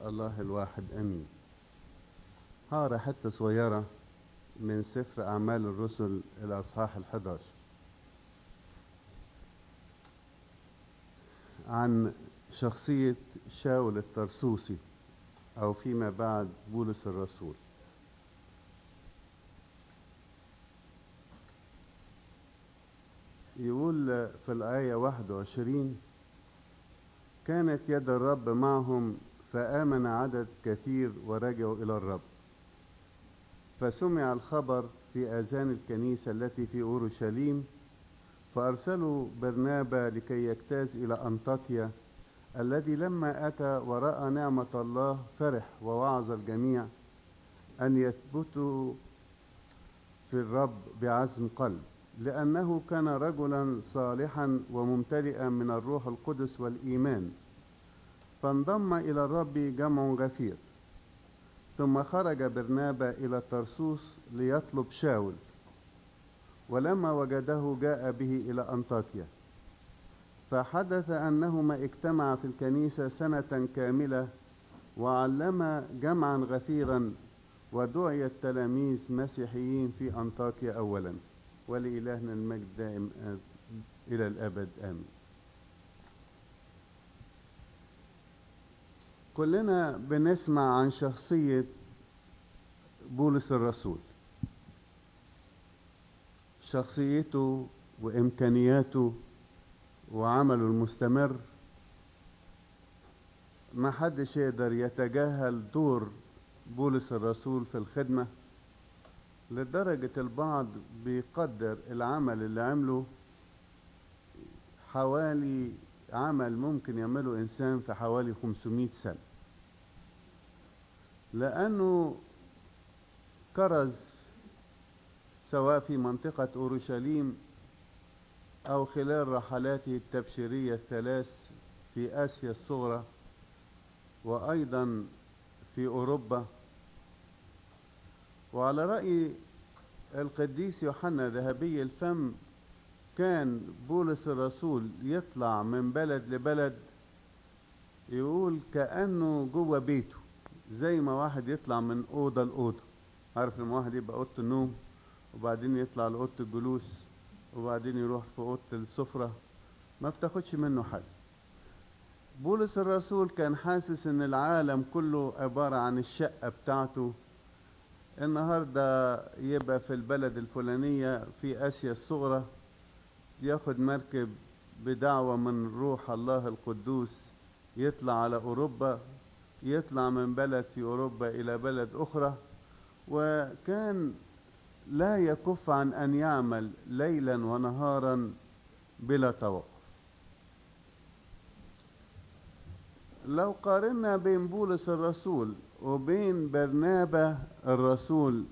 الله الواحد امين هقرا حته صغيره من سفر اعمال الرسل الاصحاح الحداشر عن شخصيه شاول الترسوسي او فيما بعد بولس الرسول يقول في الآية 21 كانت يد الرب معهم فآمن عدد كثير ورجعوا إلى الرب فسمع الخبر في آذان الكنيسة التي في أورشليم فأرسلوا برنابا لكي يجتاز إلى أنطاكيا الذي لما أتى ورأى نعمة الله فرح ووعظ الجميع أن يثبتوا في الرب بعزم قلب لأنه كان رجلا صالحا وممتلئا من الروح القدس والإيمان فانضم إلى الرب جمع غفير ثم خرج برنابا إلى ترسوس ليطلب شاول ولما وجده جاء به إلى أنطاكيا فحدث أنهما اجتمعا في الكنيسة سنة كاملة وعلما جمعا غفيرا ودعي التلاميذ مسيحيين في أنطاكيا أولا ولإلهنا المجد دائم إلى الأبد آمين كلنا بنسمع عن شخصية بولس الرسول شخصيته وإمكانياته وعمله المستمر ما حدش يقدر يتجاهل دور بولس الرسول في الخدمة لدرجة البعض بيقدر العمل اللي عمله حوالي عمل ممكن يعمله إنسان في حوالي 500 سنة لأنه كرز سواء في منطقة أورشليم أو خلال رحلاته التبشيرية الثلاث في آسيا الصغرى وأيضا في أوروبا وعلى رأي القديس يوحنا ذهبي الفم كان بولس الرسول يطلع من بلد لبلد يقول كأنه جوه بيته زي ما واحد يطلع من أوضة لأوضة عارف لما واحد يبقى أوضة النوم وبعدين يطلع لأوضة الجلوس وبعدين يروح في أوضة السفرة ما بتاخدش منه حاجة بولس الرسول كان حاسس ان العالم كله عبارة عن الشقة بتاعته النهاردة يبقى في البلد الفلانية في آسيا الصغرى ياخد مركب بدعوة من روح الله القدوس يطلع على أوروبا يطلع من بلد في أوروبا إلى بلد أخرى وكان لا يكف عن أن يعمل ليلا ونهارا بلا توقف لو قارنا بين بولس الرسول وبين برنابا الرسول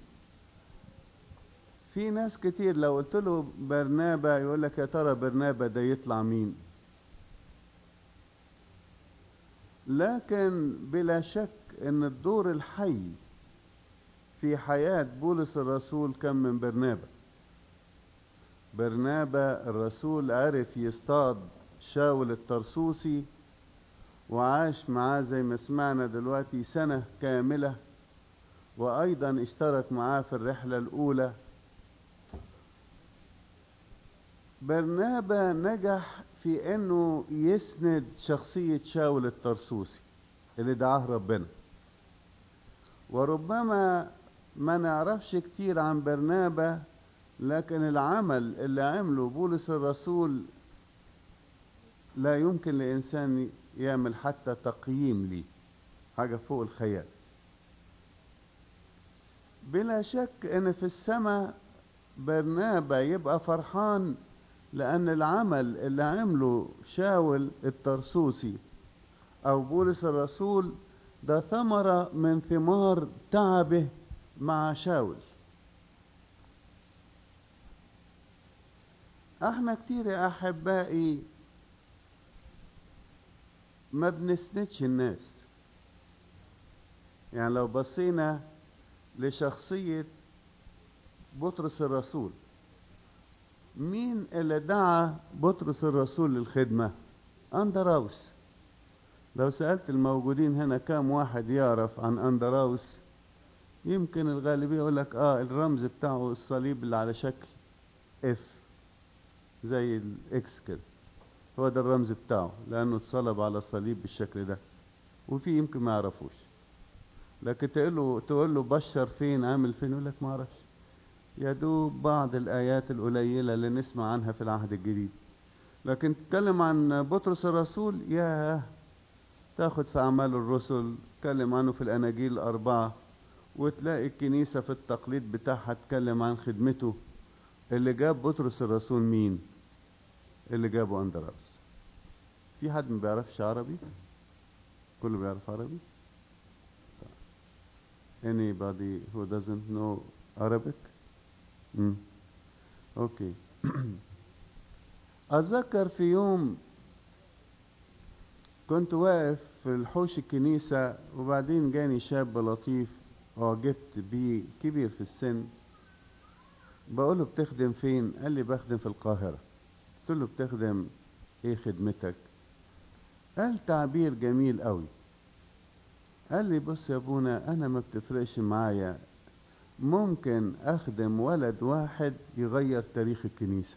في ناس كتير لو قلت له برنابا يقول لك يا ترى برنابا ده يطلع مين لكن بلا شك ان الدور الحي في حياة بولس الرسول كان من برنابا برنابا الرسول عرف يصطاد شاول الترسوسي وعاش معاه زي ما سمعنا دلوقتي سنة كاملة وأيضا اشترك معاه في الرحلة الأولى برنابا نجح في انه يسند شخصية شاول الترسوسي اللي دعاه ربنا وربما ما نعرفش كتير عن برنابا لكن العمل اللي عمله بولس الرسول لا يمكن لإنسان يعمل حتى تقييم ليه حاجة فوق الخيال بلا شك ان في السماء برنابا يبقى فرحان لان العمل اللي عمله شاول الترسوسي او بولس الرسول ده ثمرة من ثمار تعبه مع شاول احنا كتير يا احبائي ما بنسندش الناس يعني لو بصينا لشخصية بطرس الرسول مين اللي دعا بطرس الرسول للخدمة أندراوس لو سألت الموجودين هنا كام واحد يعرف عن أندراوس يمكن الغالبية يقول لك اه الرمز بتاعه الصليب اللي على شكل اف زي الاكس كده هو ده الرمز بتاعه لانه اتصلب على الصليب بالشكل ده وفي يمكن ما يعرفوش لكن تقول له تقول له بشر فين عامل فين يقول لك ما اعرفش يا دوب بعض الايات القليله اللي نسمع عنها في العهد الجديد لكن تتكلم عن بطرس الرسول يا تاخد في اعمال الرسل تتكلم عنه في الاناجيل الاربعه وتلاقي الكنيسه في التقليد بتاعها تتكلم عن خدمته اللي جاب بطرس الرسول مين اللي جابه اندراوس في حد ما بيعرفش عربي كله بيعرف عربي anybody who doesn't know Arabic مم. اوكي اتذكر في يوم كنت واقف في الحوش الكنيسة وبعدين جاني شاب لطيف أعجبت بيه كبير في السن بقوله بتخدم فين قال لي بخدم في القاهرة قلت له بتخدم ايه خدمتك قال تعبير جميل قوي قال لي بص يا ابونا انا ما بتفرقش معايا ممكن اخدم ولد واحد يغير تاريخ الكنيسة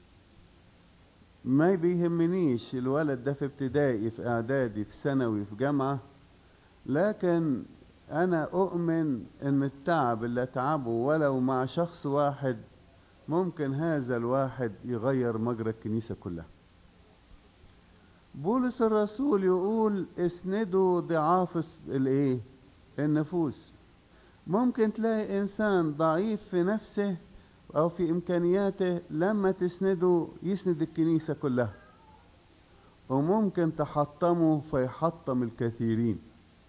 ما بيهمنيش الولد ده في ابتدائي في اعدادي في ثانوي في جامعة لكن انا اؤمن ان التعب اللي اتعبه ولو مع شخص واحد ممكن هذا الواحد يغير مجرى الكنيسة كلها بولس الرسول يقول اسندوا ضعاف الايه النفوس ممكن تلاقي انسان ضعيف في نفسه او في امكانياته لما تسنده يسند الكنيسة كلها وممكن تحطمه فيحطم الكثيرين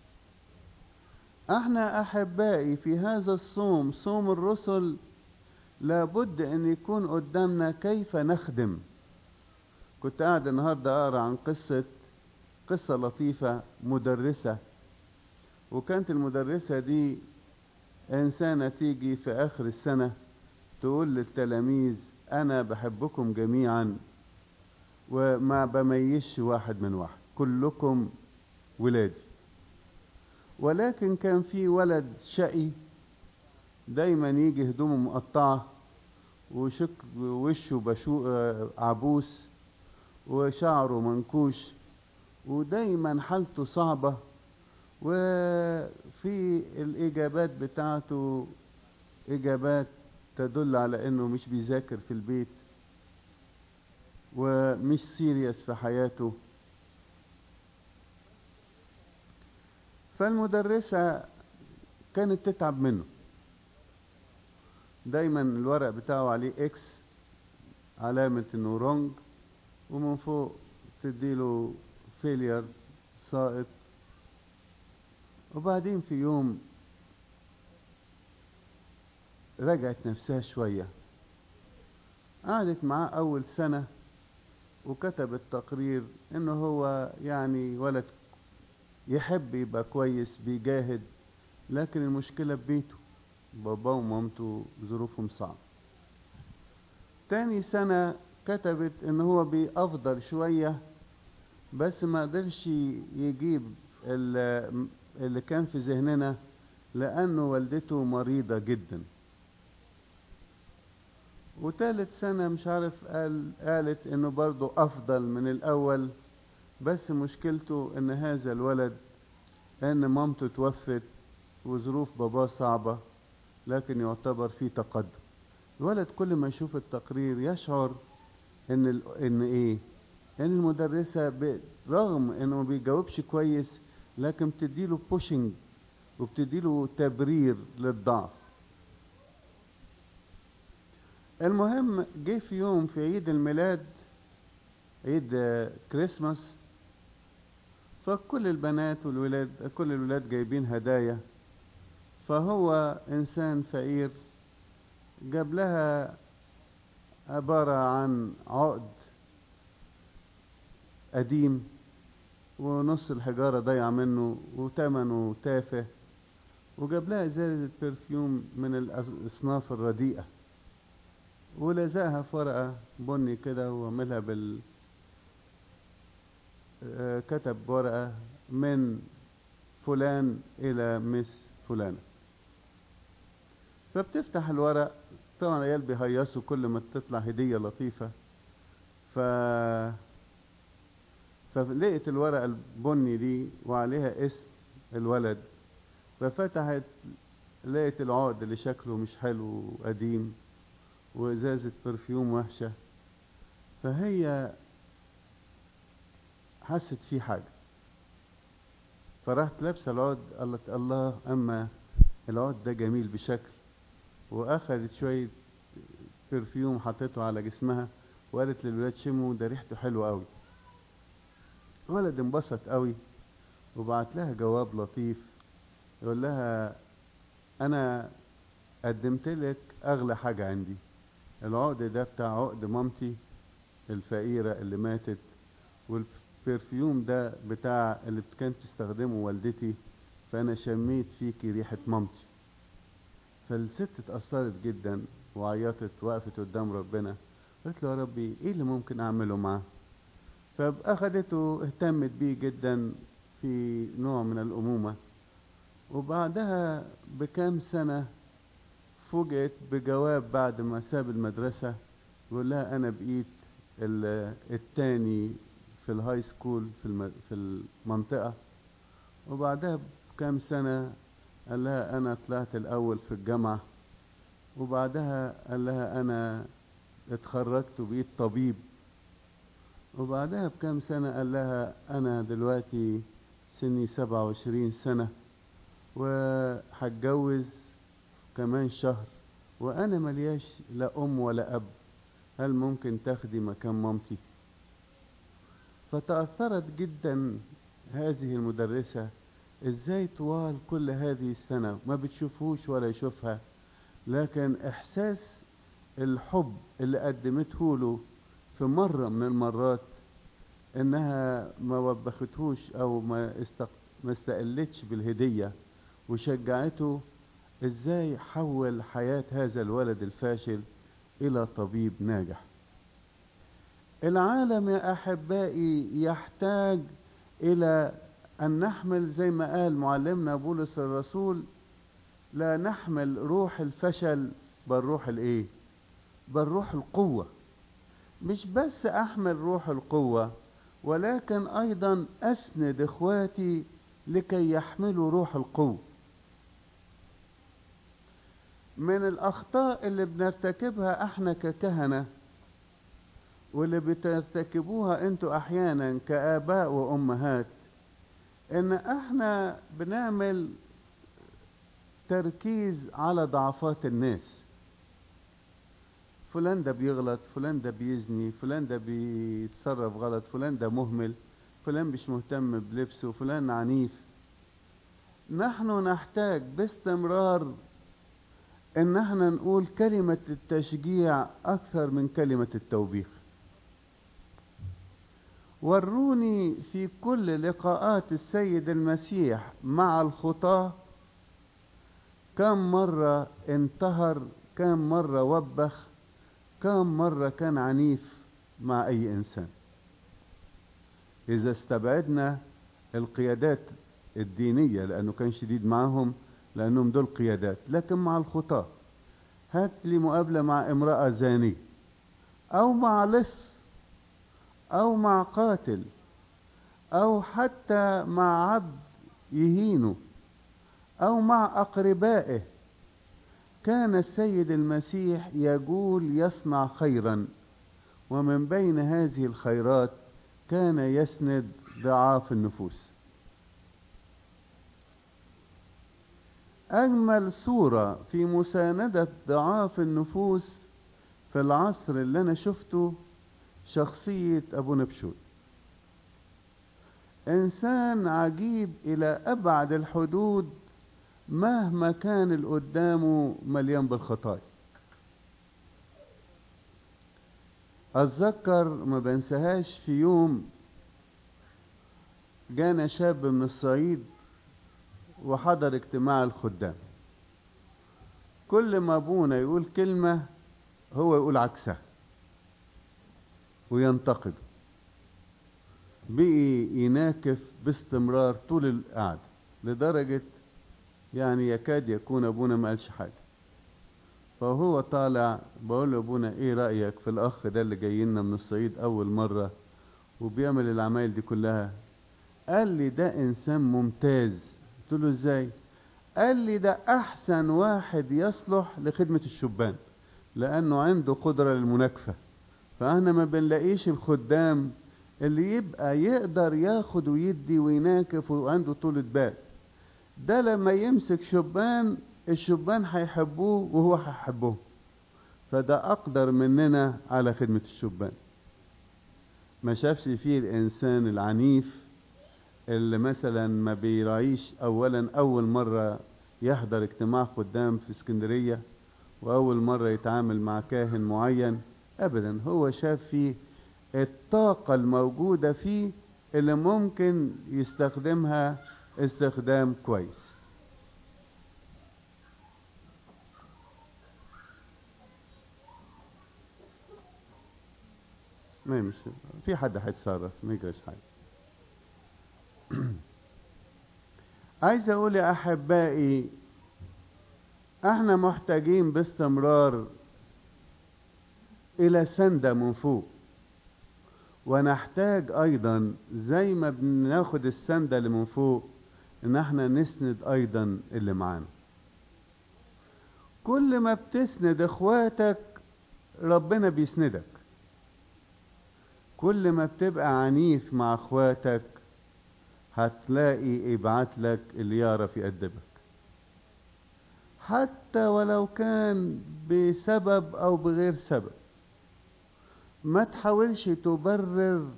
احنا احبائي في هذا الصوم صوم الرسل لابد ان يكون قدامنا كيف نخدم كنت قاعد النهارده اقرا عن قصه قصه لطيفه مدرسه وكانت المدرسه دي انسانه تيجي في اخر السنه تقول للتلاميذ انا بحبكم جميعا وما بميزش واحد من واحد كلكم ولادي ولكن كان في ولد شقي دايما يجي هدومه مقطعة وشك وشه بشو عبوس وشعره منكوش ودايما حالته صعبة وفي الإجابات بتاعته إجابات تدل على إنه مش بيذاكر في البيت ومش سيريس في حياته فالمدرسة كانت تتعب منه دايما الورق بتاعه عليه اكس علامة انه رونج ومن فوق تديله فيلير ساقط وبعدين في يوم رجعت نفسها شوية قعدت معاه أول سنة وكتبت تقرير إنه هو يعني ولد يحب يبقى كويس بيجاهد لكن المشكلة في بيته باباه ومامته ظروفهم صعبة تاني سنة كتبت ان هو بيأفضل شوية بس ما قدرش يجيب اللي كان في ذهننا لأنه والدته مريضة جدا وتالت سنة مش عارف قال قالت انه برضه افضل من الاول بس مشكلته ان هذا الولد ان مامته توفت وظروف باباه صعبة لكن يعتبر في تقدم الولد كل ما يشوف التقرير يشعر ان ال... ان ايه ان المدرسة برغم انه ما بيجاوبش كويس لكن بتديله بوشنج وبتديله تبرير للضعف المهم جه في يوم في عيد الميلاد عيد كريسماس فكل البنات والولاد كل الولاد جايبين هدايا فهو انسان فقير جاب لها عبارة عن عقد قديم ونص الحجارة ضيع منه وثمنه تافه وجاب لها ازازة برفيوم من الأصناف الرديئة ولزقها في ورقة بني كده وعملها بال كتب ورقة من فلان إلى مس فلانة فبتفتح الورق طبعا العيال بيهيصوا كل ما تطلع هدية لطيفة ف فلقيت الورقة البني دي وعليها اسم الولد ففتحت لقيت العقد اللي شكله مش حلو وقديم وإزازة برفيوم وحشة فهي حست في حاجة فراحت لابسة العقد قالت الله أما العقد ده جميل بشكل وأخذت شوية برفيوم حطيته على جسمها وقالت للولاد شموا ده ريحته حلوة قوي الولد انبسط قوي وبعت لها جواب لطيف يقول لها انا قدمت لك اغلى حاجة عندي العقد ده بتاع عقد مامتي الفقيرة اللي ماتت والبرفيوم ده بتاع اللي كانت تستخدمه والدتي فانا شميت فيكي ريحة مامتي فالست اتأثرت جدا وعيطت وقفت قدام ربنا قالت له يا ربي ايه اللي ممكن اعمله معاه فأخدته اهتمت بيه جدا في نوع من الأمومة وبعدها بكام سنة فوجئت بجواب بعد ما ساب المدرسة يقول لها أنا بقيت التاني في الهاي سكول في, في المنطقة وبعدها بكام سنة قال لها أنا طلعت الأول في الجامعة وبعدها قال لها أنا اتخرجت وبقيت طبيب وبعدها بكام سنة قال لها أنا دلوقتي سني سبعة وعشرين سنة وهتجوز كمان شهر وأنا ملياش لا أم ولا أب هل ممكن تاخدي مكان مامتي فتأثرت جدا هذه المدرسة ازاي طوال كل هذه السنة ما بتشوفوش ولا يشوفها لكن احساس الحب اللي قدمته له في مرة من المرات انها ما وبختهوش او ما استق... ما استقلتش بالهدية وشجعته ازاي حول حياة هذا الولد الفاشل الى طبيب ناجح العالم يا احبائي يحتاج الى ان نحمل زي ما قال معلمنا بولس الرسول لا نحمل روح الفشل بل روح الايه بل روح القوه مش بس احمل روح القوة ولكن ايضا اسند اخواتي لكي يحملوا روح القوة من الاخطاء اللي بنرتكبها احنا ككهنة واللي بترتكبوها انتوا احيانا كاباء وامهات ان احنا بنعمل تركيز على ضعفات الناس فلان ده بيغلط فلان ده بيزني فلان ده بيتصرف غلط فلان ده مهمل فلان مش مهتم بلبسه فلان عنيف نحن نحتاج باستمرار ان احنا نقول كلمة التشجيع اكثر من كلمة التوبيخ وروني في كل لقاءات السيد المسيح مع الخطاة كم مرة انتهر كم مرة وبخ كم مرة كان عنيف مع أي إنسان إذا استبعدنا القيادات الدينية لأنه كان شديد معهم لأنهم دول قيادات لكن مع الخطاة هات لي مقابلة مع امرأة زانية أو مع لص أو مع قاتل أو حتى مع عبد يهينه أو مع أقربائه كان السيد المسيح يقول يصنع خيرا ومن بين هذه الخيرات كان يسند ضعاف النفوس أجمل صورة في مساندة ضعاف النفوس في العصر اللي أنا شفته شخصية أبو نبشوت إنسان عجيب إلى أبعد الحدود مهما كان اللي قدامه مليان بالخطايا اتذكر ما بنساهاش في يوم جانا شاب من الصعيد وحضر اجتماع الخدام كل ما ابونا يقول كلمة هو يقول عكسها وينتقد بقي يناكف باستمرار طول القعدة لدرجة يعني يكاد يكون أبونا ما قالش حاجة فهو طالع بقول له أبونا إيه رأيك في الأخ ده اللي جاي لنا من الصعيد أول مرة وبيعمل العمايل دي كلها قال لي ده إنسان ممتاز قلت له إزاي قال لي ده أحسن واحد يصلح لخدمة الشبان لأنه عنده قدرة للمناكفة فأنا ما بنلاقيش الخدام اللي يبقى يقدر ياخد ويدي ويناكف وعنده طولة بال ده لما يمسك شبان الشبان هيحبوه وهو هيحبهم فده أقدر مننا على خدمة الشبان ما شافش فيه الإنسان العنيف اللي مثلا ما بيراعيش أولا أول مرة يحضر اجتماع خدام في اسكندرية وأول مرة يتعامل مع كاهن معين أبدا هو شاف فيه الطاقة الموجودة فيه اللي ممكن يستخدمها استخدام كويس ما مش في حد هيتصرف ما يجراش حاجة عايز اقول يا احبائي احنا محتاجين باستمرار الى سندة من فوق ونحتاج ايضا زي ما بناخد السندة اللي من فوق ان احنا نسند ايضا اللي معانا كل ما بتسند اخواتك ربنا بيسندك كل ما بتبقى عنيف مع اخواتك هتلاقي يبعت لك اللي يعرف يأدبك حتى ولو كان بسبب او بغير سبب ما تحاولش تبرر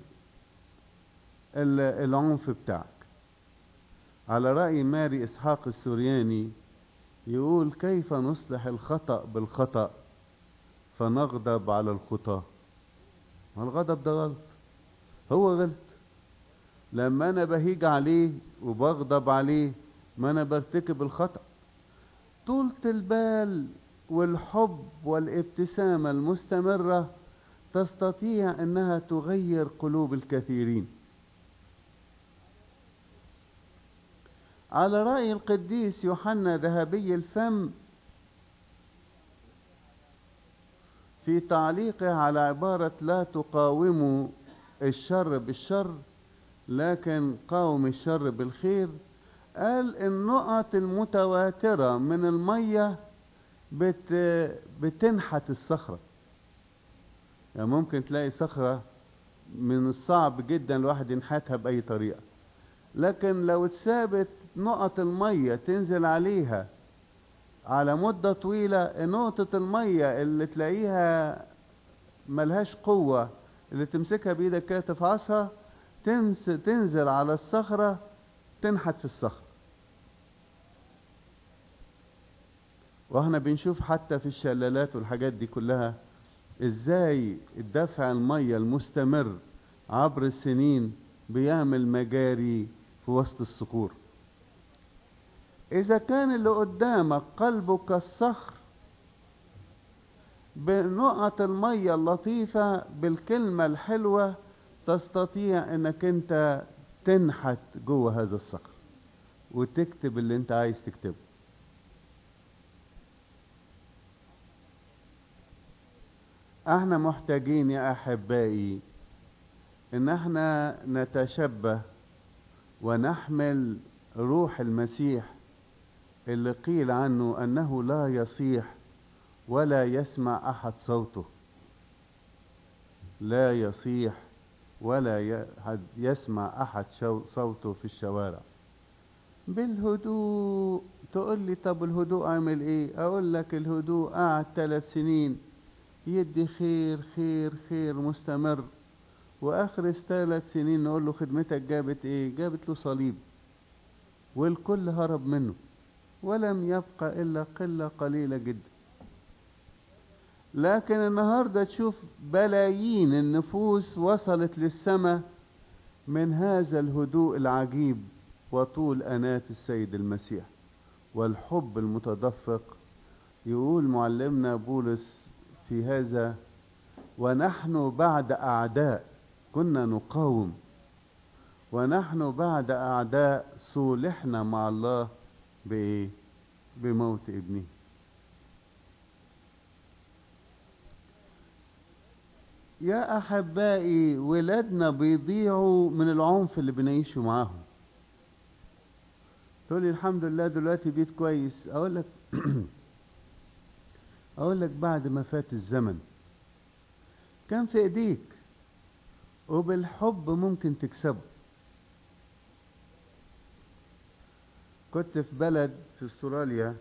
العنف بتاعك على رأي ماري إسحاق السورياني يقول كيف نصلح الخطأ بالخطأ فنغضب على الخطاة الغضب ده غلط هو غلط لما انا بهيج عليه وبغضب عليه ما انا برتكب الخطأ طولة البال والحب والابتسامة المستمرة تستطيع انها تغير قلوب الكثيرين على رأي القديس يوحنا ذهبي الفم في تعليقه على عبارة لا تقاوموا الشر بالشر لكن قاوم الشر بالخير قال النقط المتواترة من المية بت بتنحت الصخرة يعني ممكن تلاقي صخرة من الصعب جدا الواحد ينحتها بأي طريقة لكن لو اتثابت نقط المية تنزل عليها على مدة طويلة نقطة المية اللي تلاقيها ملهاش قوة اللي تمسكها بإيدك كده تفعصها تنزل على الصخرة تنحت في الصخرة واحنا بنشوف حتى في الشلالات والحاجات دي كلها ازاي الدفع المية المستمر عبر السنين بيعمل مجاري في وسط الصخور اذا كان اللي قدامك قلبه كالصخر بنقط المية اللطيفة بالكلمة الحلوة تستطيع انك انت تنحت جوه هذا الصخر وتكتب اللي انت عايز تكتبه احنا محتاجين يا احبائي ان احنا نتشبه ونحمل روح المسيح اللي قيل عنه انه لا يصيح ولا يسمع احد صوته لا يصيح ولا يسمع احد صوته في الشوارع بالهدوء تقول لي طب الهدوء اعمل ايه اقول لك الهدوء قعد ثلاث سنين يدي خير خير خير مستمر واخر ثلاث سنين نقول له خدمتك جابت ايه جابت له صليب والكل هرب منه ولم يبقى الا قله قليله جدا لكن النهارده تشوف بلايين النفوس وصلت للسماء من هذا الهدوء العجيب وطول انات السيد المسيح والحب المتدفق يقول معلمنا بولس في هذا ونحن بعد اعداء كنا نقاوم ونحن بعد أعداء صولحنا مع الله بإيه؟ بموت ابنه يا أحبائي ولادنا بيضيعوا من العنف اللي بنعيشه معاهم تقول لي الحمد لله دلوقتي بيت كويس أقول لك أقول لك بعد ما فات الزمن كان في إيديك وبالحب ممكن تكسبه كنت في بلد في استراليا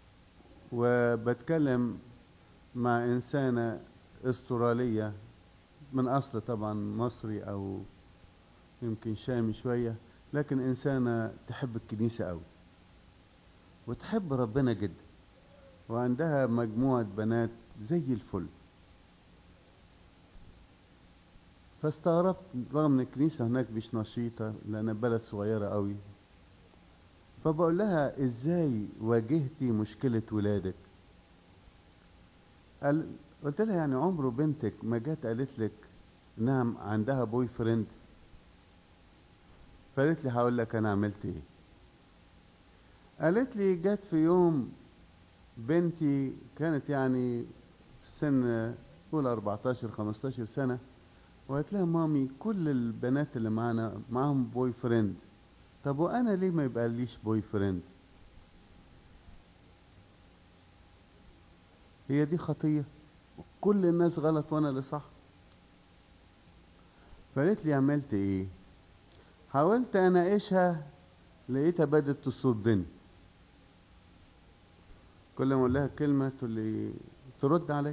وبتكلم مع إنسانة استرالية من أصل طبعا مصري أو يمكن شامي شوية لكن إنسانة تحب الكنيسة أوي وتحب ربنا جدا وعندها مجموعة بنات زي الفل فاستغربت رغم ان الكنيسة هناك مش نشيطة لأن بلد صغيرة قوي فبقول لها ازاي واجهتي مشكلة ولادك قال قلت لها يعني عمره بنتك ما جت قالت لك انها عندها بوي فريند فقالت لي هقول لك انا عملت ايه قالت لي جت في يوم بنتي كانت يعني في سن قول 14 15 سنة وقالت لها مامي كل البنات اللي معانا معاهم بوي فريند طب وانا ليه ما يبقى ليش بوي فريند هي دي خطية كل الناس غلط وانا اللي صح فقالت لي عملت ايه حاولت اناقشها لقيتها بدت تصدني كل ما اقول لها كلمه تقول لي ترد علي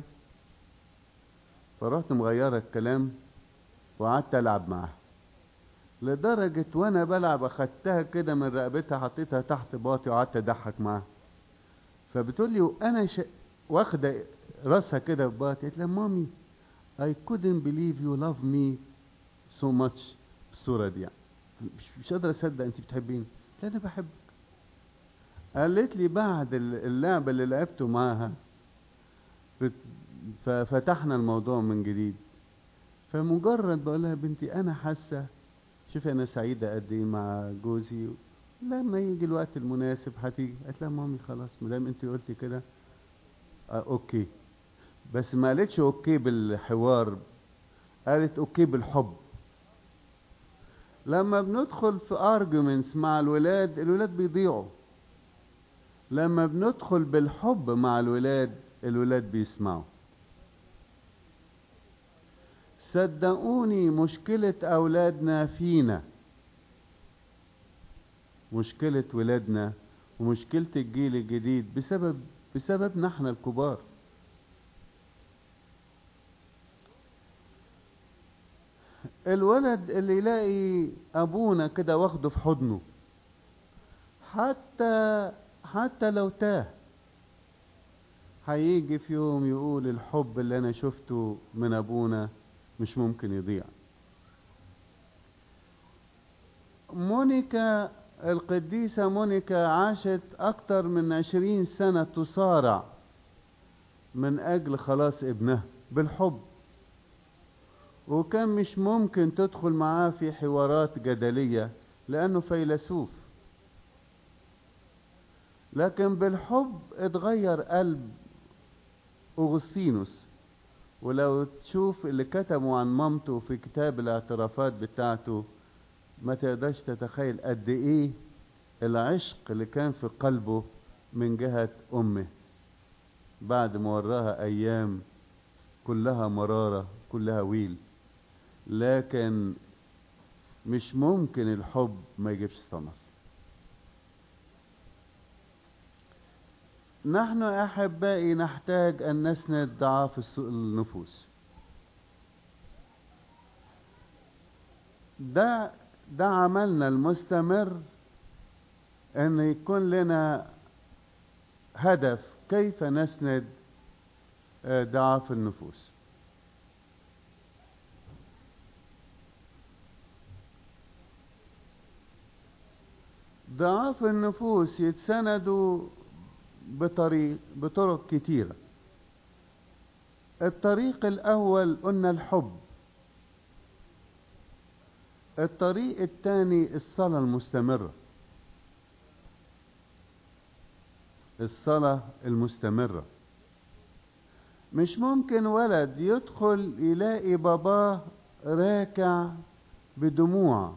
فرحت مغيره الكلام وقعدت العب معاها لدرجة وانا بلعب اخدتها كده من رقبتها حطيتها تحت باطي وقعدت اضحك معاها فبتقول لي وانا ش... واخده راسها كده في باطي قلت لها مامي I couldn't believe you love me so much بالصورة دي يعني مش, مش قادر اصدق انت بتحبيني لا انا بحبك قالت لي بعد اللعبة اللي لعبته معاها ففتحنا الموضوع من جديد فمجرد بقول لها بنتي انا حاسه شوفي انا سعيده قد ايه مع جوزي لما يجي الوقت المناسب هتيجي قالت لها مامي خلاص ما دام انت قلتي كده آه اوكي بس ما قالتش اوكي بالحوار قالت اوكي بالحب لما بندخل في arguments مع الولاد الولاد بيضيعوا لما بندخل بالحب مع الولاد الولاد بيسمعوا صدقوني مشكلة أولادنا فينا مشكلة ولادنا ومشكلة الجيل الجديد بسبب بسببنا احنا الكبار الولد اللي يلاقي أبونا كده واخده في حضنه حتى حتى لو تاه هيجي في يوم يقول الحب اللي أنا شفته من أبونا مش ممكن يضيع مونيكا القديسة مونيكا عاشت أكتر من عشرين سنة تصارع من أجل خلاص ابنها بالحب وكان مش ممكن تدخل معاه في حوارات جدلية لأنه فيلسوف لكن بالحب اتغير قلب أغسطينوس ولو تشوف اللي كتبوا عن مامته في كتاب الاعترافات بتاعته ما تقدرش تتخيل قد ايه العشق اللي كان في قلبه من جهة امه بعد ما وراها ايام كلها مرارة كلها ويل لكن مش ممكن الحب ما يجيبش ثمر نحن احبائي نحتاج ان نسند ضعاف النفوس ده ده عملنا المستمر ان يكون لنا هدف كيف نسند ضعاف النفوس ضعاف النفوس يتسندوا بطريق بطرق كتيرة الطريق الأول قلنا الحب الطريق الثاني الصلاة المستمرة الصلاة المستمرة مش ممكن ولد يدخل يلاقي باباه راكع بدموع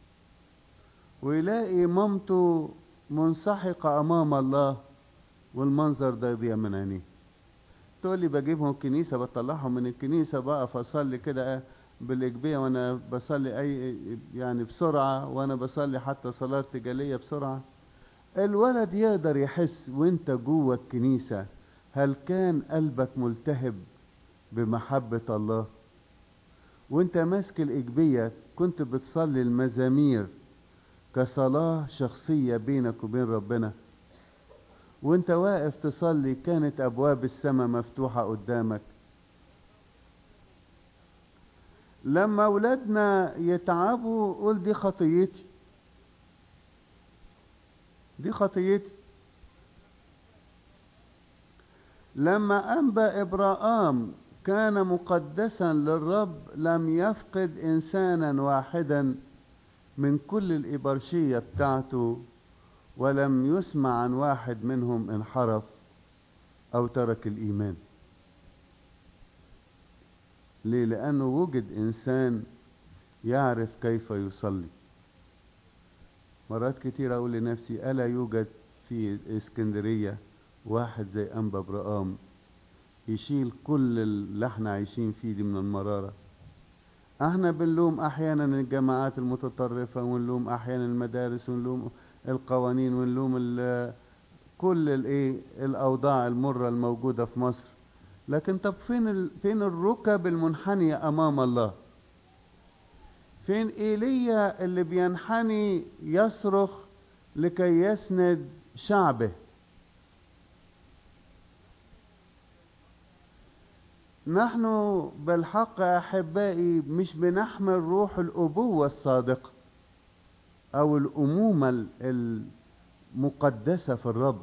ويلاقي مامته منسحقة أمام الله والمنظر ده يضيع من عينيه تقول لي بجيبهم الكنيسة بطلعهم من الكنيسة بقى فأصلي كده بالإجبية وأنا بصلي أي يعني بسرعة وأنا بصلي حتى صلاة ارتجالية بسرعة الولد يقدر يحس وانت جوه الكنيسة هل كان قلبك ملتهب بمحبة الله وانت ماسك الإجبية كنت بتصلي المزامير كصلاة شخصية بينك وبين ربنا وانت واقف تصلي كانت أبواب السماء مفتوحة قدامك لما أولادنا يتعبوا قول دي خطيتي دي خطيتي لما أنبأ إبراهام كان مقدسا للرب لم يفقد إنسانا واحدا من كل الإبرشية بتاعته ولم يسمع عن واحد منهم انحرف أو ترك الإيمان ليه؟ لأنه وجد إنسان يعرف كيف يصلي مرات كتير أقول لنفسي ألا يوجد في اسكندرية واحد زي أنبا برقام يشيل كل اللي احنا عايشين فيه دي من المرارة احنا بنلوم احيانا الجماعات المتطرفة ونلوم احيانا المدارس ونلوم القوانين ونلوم كل الايه الاوضاع المرة الموجودة في مصر لكن طب فين ال... فين الركب المنحنية امام الله فين ايليا اللي بينحني يصرخ لكي يسند شعبه نحن بالحق احبائي مش بنحمل روح الابوه الصادقه او الامومه المقدسه في الرب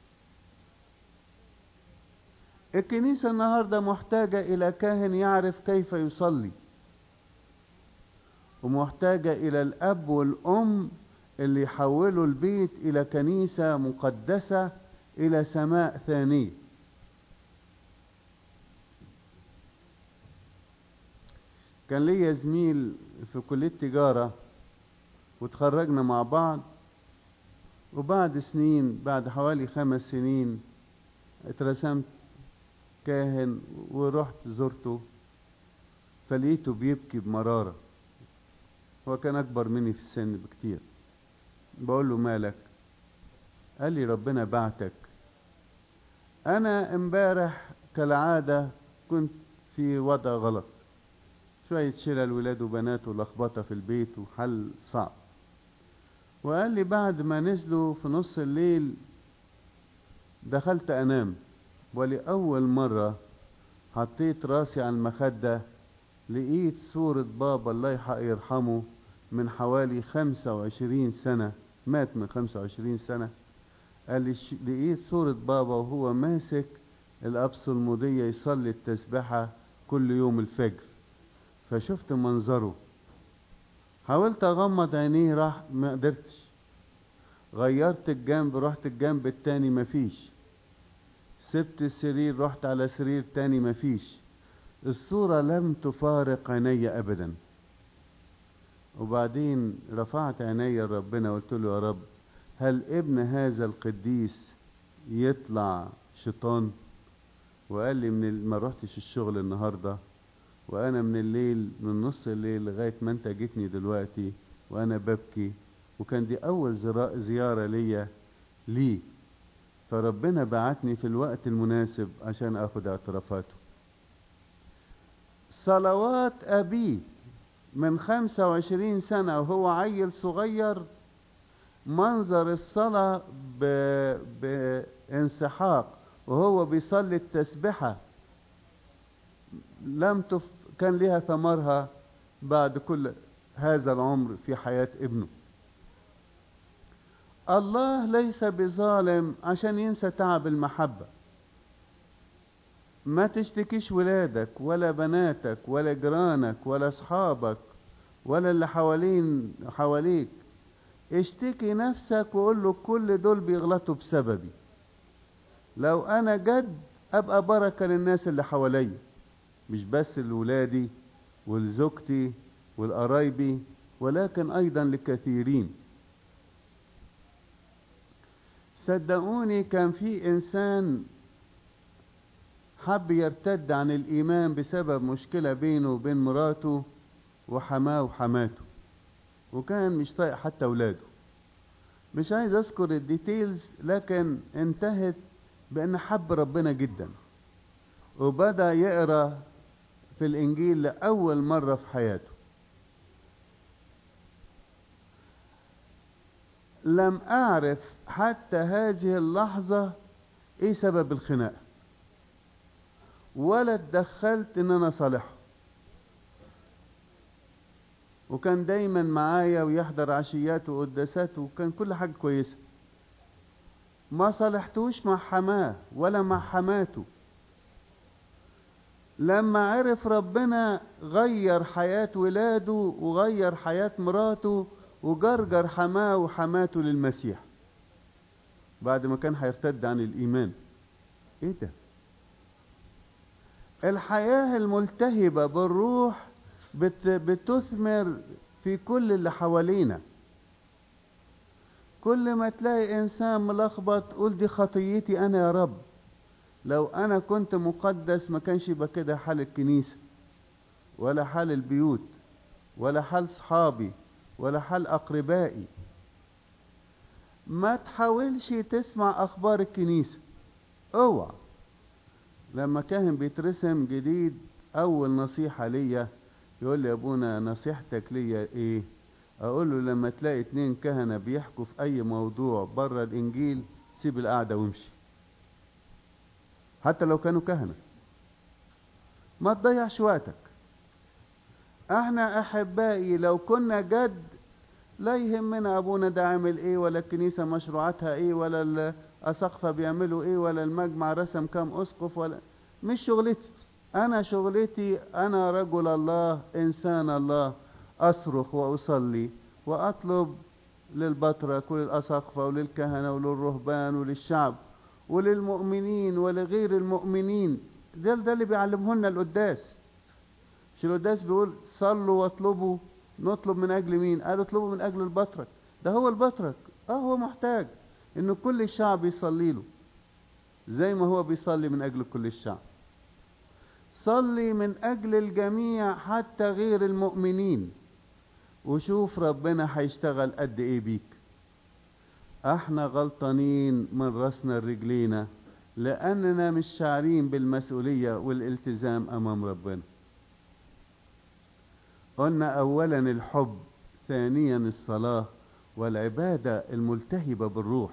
الكنيسه النهارده محتاجه الى كاهن يعرف كيف يصلي ومحتاجه الى الاب والام اللي يحولوا البيت الى كنيسه مقدسه الى سماء ثانيه كان ليا زميل في كلية تجارة وتخرجنا مع بعض وبعد سنين بعد حوالي خمس سنين اترسمت كاهن ورحت زرته فلقيته بيبكي بمرارة هو كان أكبر مني في السن بكتير بقول له مالك قال لي ربنا بعتك أنا امبارح كالعادة كنت في وضع غلط شوية شلل ولاد وبنات ولخبطة في البيت وحل صعب وقال لي بعد ما نزلوا في نص الليل دخلت أنام ولأول مرة حطيت راسي على المخدة لقيت صورة بابا الله يرحمه من حوالي خمسة وعشرين سنة مات من خمسة وعشرين سنة قال لي لقيت صورة بابا وهو ماسك الأبص المضية يصلي التسبحة كل يوم الفجر فشفت منظره حاولت اغمض عينيه راح ما قدرتش غيرت الجنب رحت الجنب التاني مفيش سبت السرير رحت على سرير تاني مفيش الصورة لم تفارق عيني ابدا وبعدين رفعت عيني لربنا قلت له يا رب هل ابن هذا القديس يطلع شيطان وقال لي من ما رحتش الشغل النهارده وانا من الليل من نص الليل لغايه ما انت جيتني دلوقتي وانا ببكي وكان دي اول زياره ليا ليه فربنا بعتني في الوقت المناسب عشان اخد اعترافاته صلوات ابيه من خمسة وعشرين سنة وهو عيل صغير منظر الصلاة ب... بانسحاق وهو بيصلي التسبحة لم تف... كان لها ثمرها بعد كل هذا العمر في حياة ابنه الله ليس بظالم عشان ينسى تعب المحبة ما تشتكيش ولادك ولا بناتك ولا جيرانك ولا اصحابك ولا اللي حوالين حواليك اشتكي نفسك وقول له كل دول بيغلطوا بسببي لو انا جد ابقى بركه للناس اللي حواليا مش بس لولادي ولزوجتي ولقرايبي ولكن ايضا لكثيرين صدقوني كان في انسان حب يرتد عن الايمان بسبب مشكله بينه وبين مراته وحماه وحماته وكان مش طايق حتى اولاده مش عايز اذكر الديتيلز لكن انتهت بان حب ربنا جدا وبدا يقرا في الانجيل لاول مره في حياته لم اعرف حتى هذه اللحظه ايه سبب الخناقه ولا اتدخلت ان انا صالحه وكان دايما معايا ويحضر عشيات وقداسات وكان كل حاجه كويسه ما صالحتوش مع حماه ولا مع حماته لما عرف ربنا غير حياة ولاده وغير حياة مراته وجرجر حماه وحماته للمسيح بعد ما كان هيرتد عن الإيمان إيه ده؟ الحياة الملتهبة بالروح بت بتثمر في كل اللي حوالينا كل ما تلاقي إنسان ملخبط قول دي خطيتي أنا يا رب لو أنا كنت مقدس ما كانش يبقى كده حال الكنيسة ولا حال البيوت ولا حال صحابي ولا حال أقربائي ما تحاولش تسمع أخبار الكنيسة اوعى لما كاهن بيترسم جديد أول نصيحة ليا يقول لي يا أبونا نصيحتك ليا إيه أقول له لما تلاقي اتنين كهنة بيحكوا في أي موضوع بره الإنجيل سيب القعدة وامشي حتى لو كانوا كهنة ما تضيعش وقتك احنا احبائي لو كنا جد لا يهمنا ابونا ده عامل ايه ولا الكنيسه مشروعاتها ايه ولا الاساقفه بيعملوا ايه ولا المجمع رسم كام اسقف ولا مش شغلتي انا شغلتي انا رجل الله انسان الله اصرخ واصلي واطلب للبطرك وللاساقفه وللكهنه وللرهبان وللشعب وللمؤمنين ولغير المؤمنين ده ده اللي بيعلمه لنا القداس مش القداس بيقول صلوا واطلبوا نطلب من اجل مين قال اطلبوا من اجل البطرك ده هو البطرك اه هو محتاج ان كل الشعب يصلي له زي ما هو بيصلي من اجل كل الشعب صلي من اجل الجميع حتى غير المؤمنين وشوف ربنا هيشتغل قد ايه بيك احنا غلطانين من راسنا لرجلينا لاننا مش شاعرين بالمسؤوليه والالتزام امام ربنا قلنا اولا الحب ثانيا الصلاه والعباده الملتهبه بالروح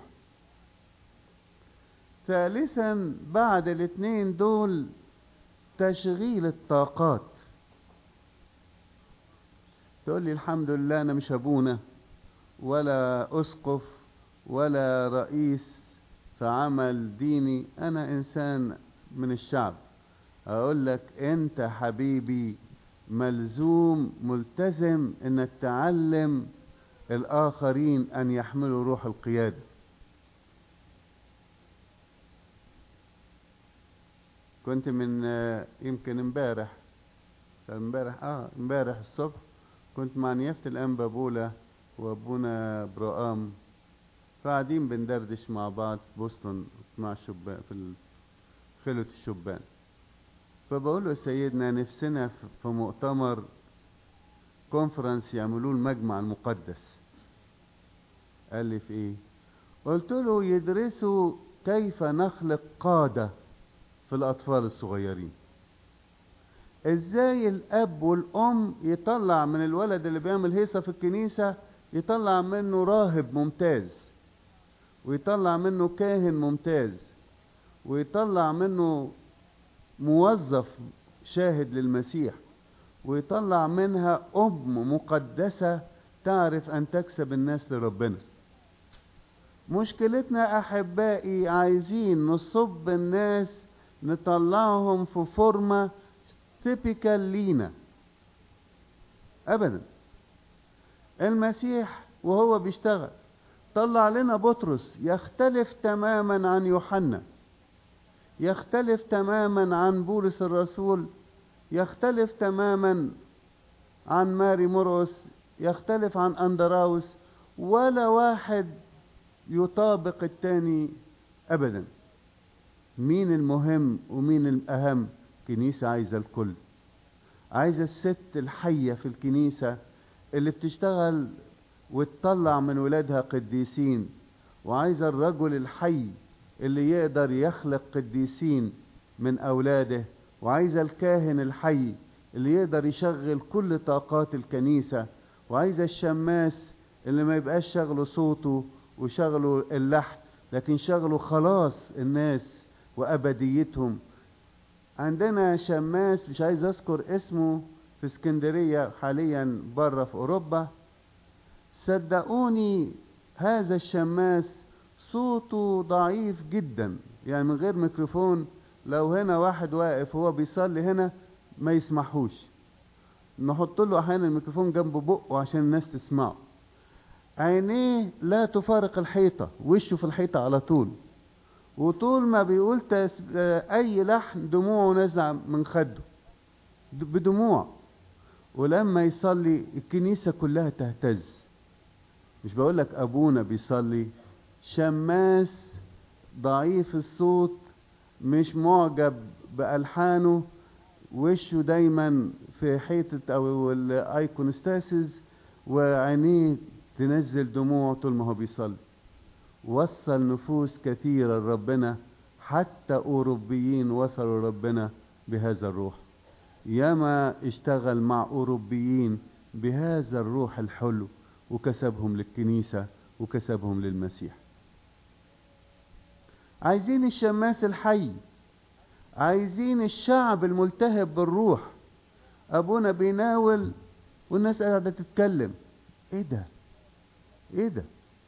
ثالثا بعد الاثنين دول تشغيل الطاقات تقول لي الحمد لله انا مش ابونا ولا اسقف ولا رئيس في عمل ديني انا انسان من الشعب اقول لك انت حبيبي ملزوم ملتزم انك تعلم الاخرين ان يحملوا روح القياده كنت من يمكن امبارح امبارح اه امبارح الصبح كنت مع نيافه الانبا بولا وابونا برقام فقاعدين بندردش مع بعض في بوسطن مع الشبان في خلة الشبان فبقول له سيدنا نفسنا في مؤتمر كونفرنس يعملوه المجمع المقدس قال لي في ايه قلت له يدرسوا كيف نخلق قادة في الأطفال الصغيرين ازاي الأب والأم يطلع من الولد اللي بيعمل هيصة في الكنيسة يطلع منه راهب ممتاز ويطلع منه كاهن ممتاز ويطلع منه موظف شاهد للمسيح ويطلع منها أم مقدسة تعرف أن تكسب الناس لربنا مشكلتنا أحبائي عايزين نصب الناس نطلعهم في فورمة تيبيكال لينا أبدا المسيح وهو بيشتغل طلع لنا بطرس يختلف تماما عن يوحنا يختلف تماما عن بولس الرسول يختلف تماما عن ماري مرقس يختلف عن اندراوس ولا واحد يطابق التاني ابدا مين المهم ومين الاهم كنيسة عايزة الكل عايزة الست الحية في الكنيسة اللي بتشتغل وتطلع من ولادها قديسين وعايزة الرجل الحي اللي يقدر يخلق قديسين من أولاده وعايزة الكاهن الحي اللي يقدر يشغل كل طاقات الكنيسة وعايزة الشماس اللي ما يبقاش شغله صوته وشغله اللحن لكن شغله خلاص الناس وأبديتهم عندنا شماس مش عايز أذكر اسمه في اسكندرية حاليا بره في أوروبا صدقوني هذا الشماس صوته ضعيف جدا يعني من غير ميكروفون لو هنا واحد واقف وهو بيصلي هنا ما يسمحوش نحط له احيانا الميكروفون جنب بقه عشان الناس تسمعه عينيه لا تفارق الحيطة وشه في الحيطة على طول وطول ما بيقول تس... اي لحن دموعه نازلة من خده بدموع ولما يصلي الكنيسة كلها تهتز مش بقول لك ابونا بيصلي شماس ضعيف الصوت مش معجب بألحانه وشه دايما في حيطة او الايكونستاسيس وعينيه تنزل دموع طول ما هو بيصلي وصل نفوس كثيرة لربنا حتى أوروبيين وصلوا ربنا بهذا الروح ياما اشتغل مع أوروبيين بهذا الروح الحلو وكسبهم للكنيسة وكسبهم للمسيح عايزين الشماس الحي عايزين الشعب الملتهب بالروح ابونا بيناول والناس قاعده تتكلم ايه ده ايه ده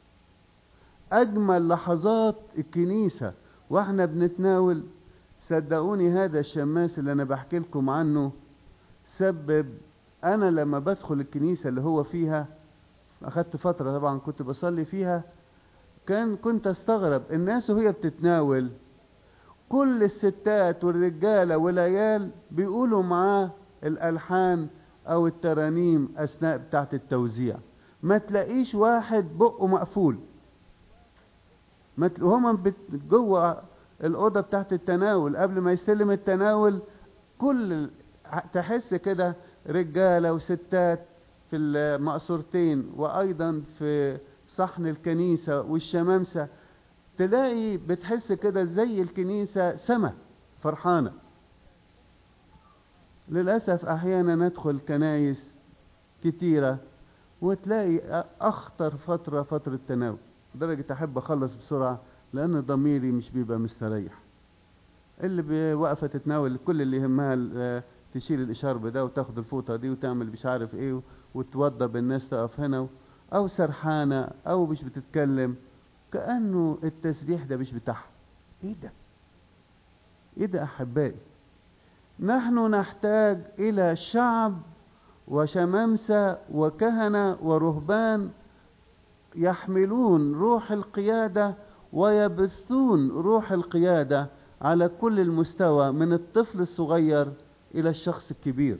اجمل لحظات الكنيسه واحنا بنتناول صدقوني هذا الشماس اللي انا بحكي لكم عنه سبب انا لما بدخل الكنيسه اللي هو فيها اخدت فتره طبعا كنت بصلي فيها كان كنت استغرب الناس وهي بتتناول كل الستات والرجاله والعيال بيقولوا معاه الالحان او الترانيم اثناء بتاعه التوزيع ما تلاقيش واحد بقه مقفول ما هما جوه الاوضه بتاعه التناول قبل ما يستلم التناول كل تحس كده رجاله وستات في المقصورتين وايضا في صحن الكنيسه والشمامسه تلاقي بتحس كده زي الكنيسه سما فرحانه للاسف احيانا ندخل كنايس كتيره وتلاقي اخطر فتره فتره تناول لدرجه احب اخلص بسرعه لان ضميري مش بيبقى مستريح اللي واقفه تتناول كل اللي يهمها تشيل الاشارب ده وتاخد الفوطه دي وتعمل مش عارف ايه وتوضب الناس تقف هنا او سرحانه او مش بتتكلم كانه التسبيح ده مش بتاعها ايه ده ايه ده احبائي نحن نحتاج الى شعب وشمامسه وكهنه ورهبان يحملون روح القياده ويبثون روح القياده على كل المستوى من الطفل الصغير الى الشخص الكبير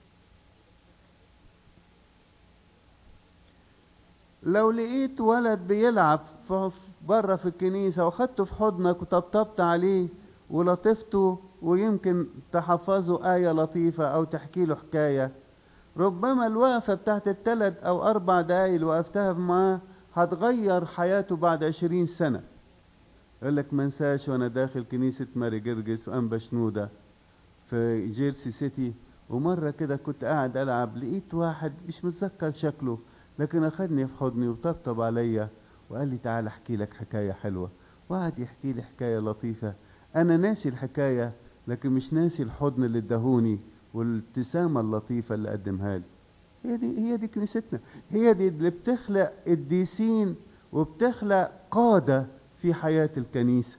لو لقيت ولد بيلعب بره في الكنيسة وخدته في حضنك وطبطبت عليه ولطفته ويمكن تحفظه آية لطيفة أو تحكي له حكاية ربما الوقفة بتاعت الثلاث أو أربع دقايق اللي وقفتها معاه هتغير حياته بعد عشرين سنة يقول لك ما انساش وانا داخل كنيسة ماري جرجس وأنبا شنودة في جيرسي سيتي ومرة كده كنت قاعد ألعب لقيت واحد مش متذكر شكله لكن أخدني في حضني وطبطب عليا وقال لي تعال أحكي لك حكاية حلوة وقعد يحكي لي حكاية لطيفة أنا ناسي الحكاية لكن مش ناسي الحضن اللي ادهوني والابتسامة اللطيفة اللي قدمها لي هي دي هي دي كنيستنا هي دي اللي بتخلق الديسين وبتخلق قادة في حياة الكنيسة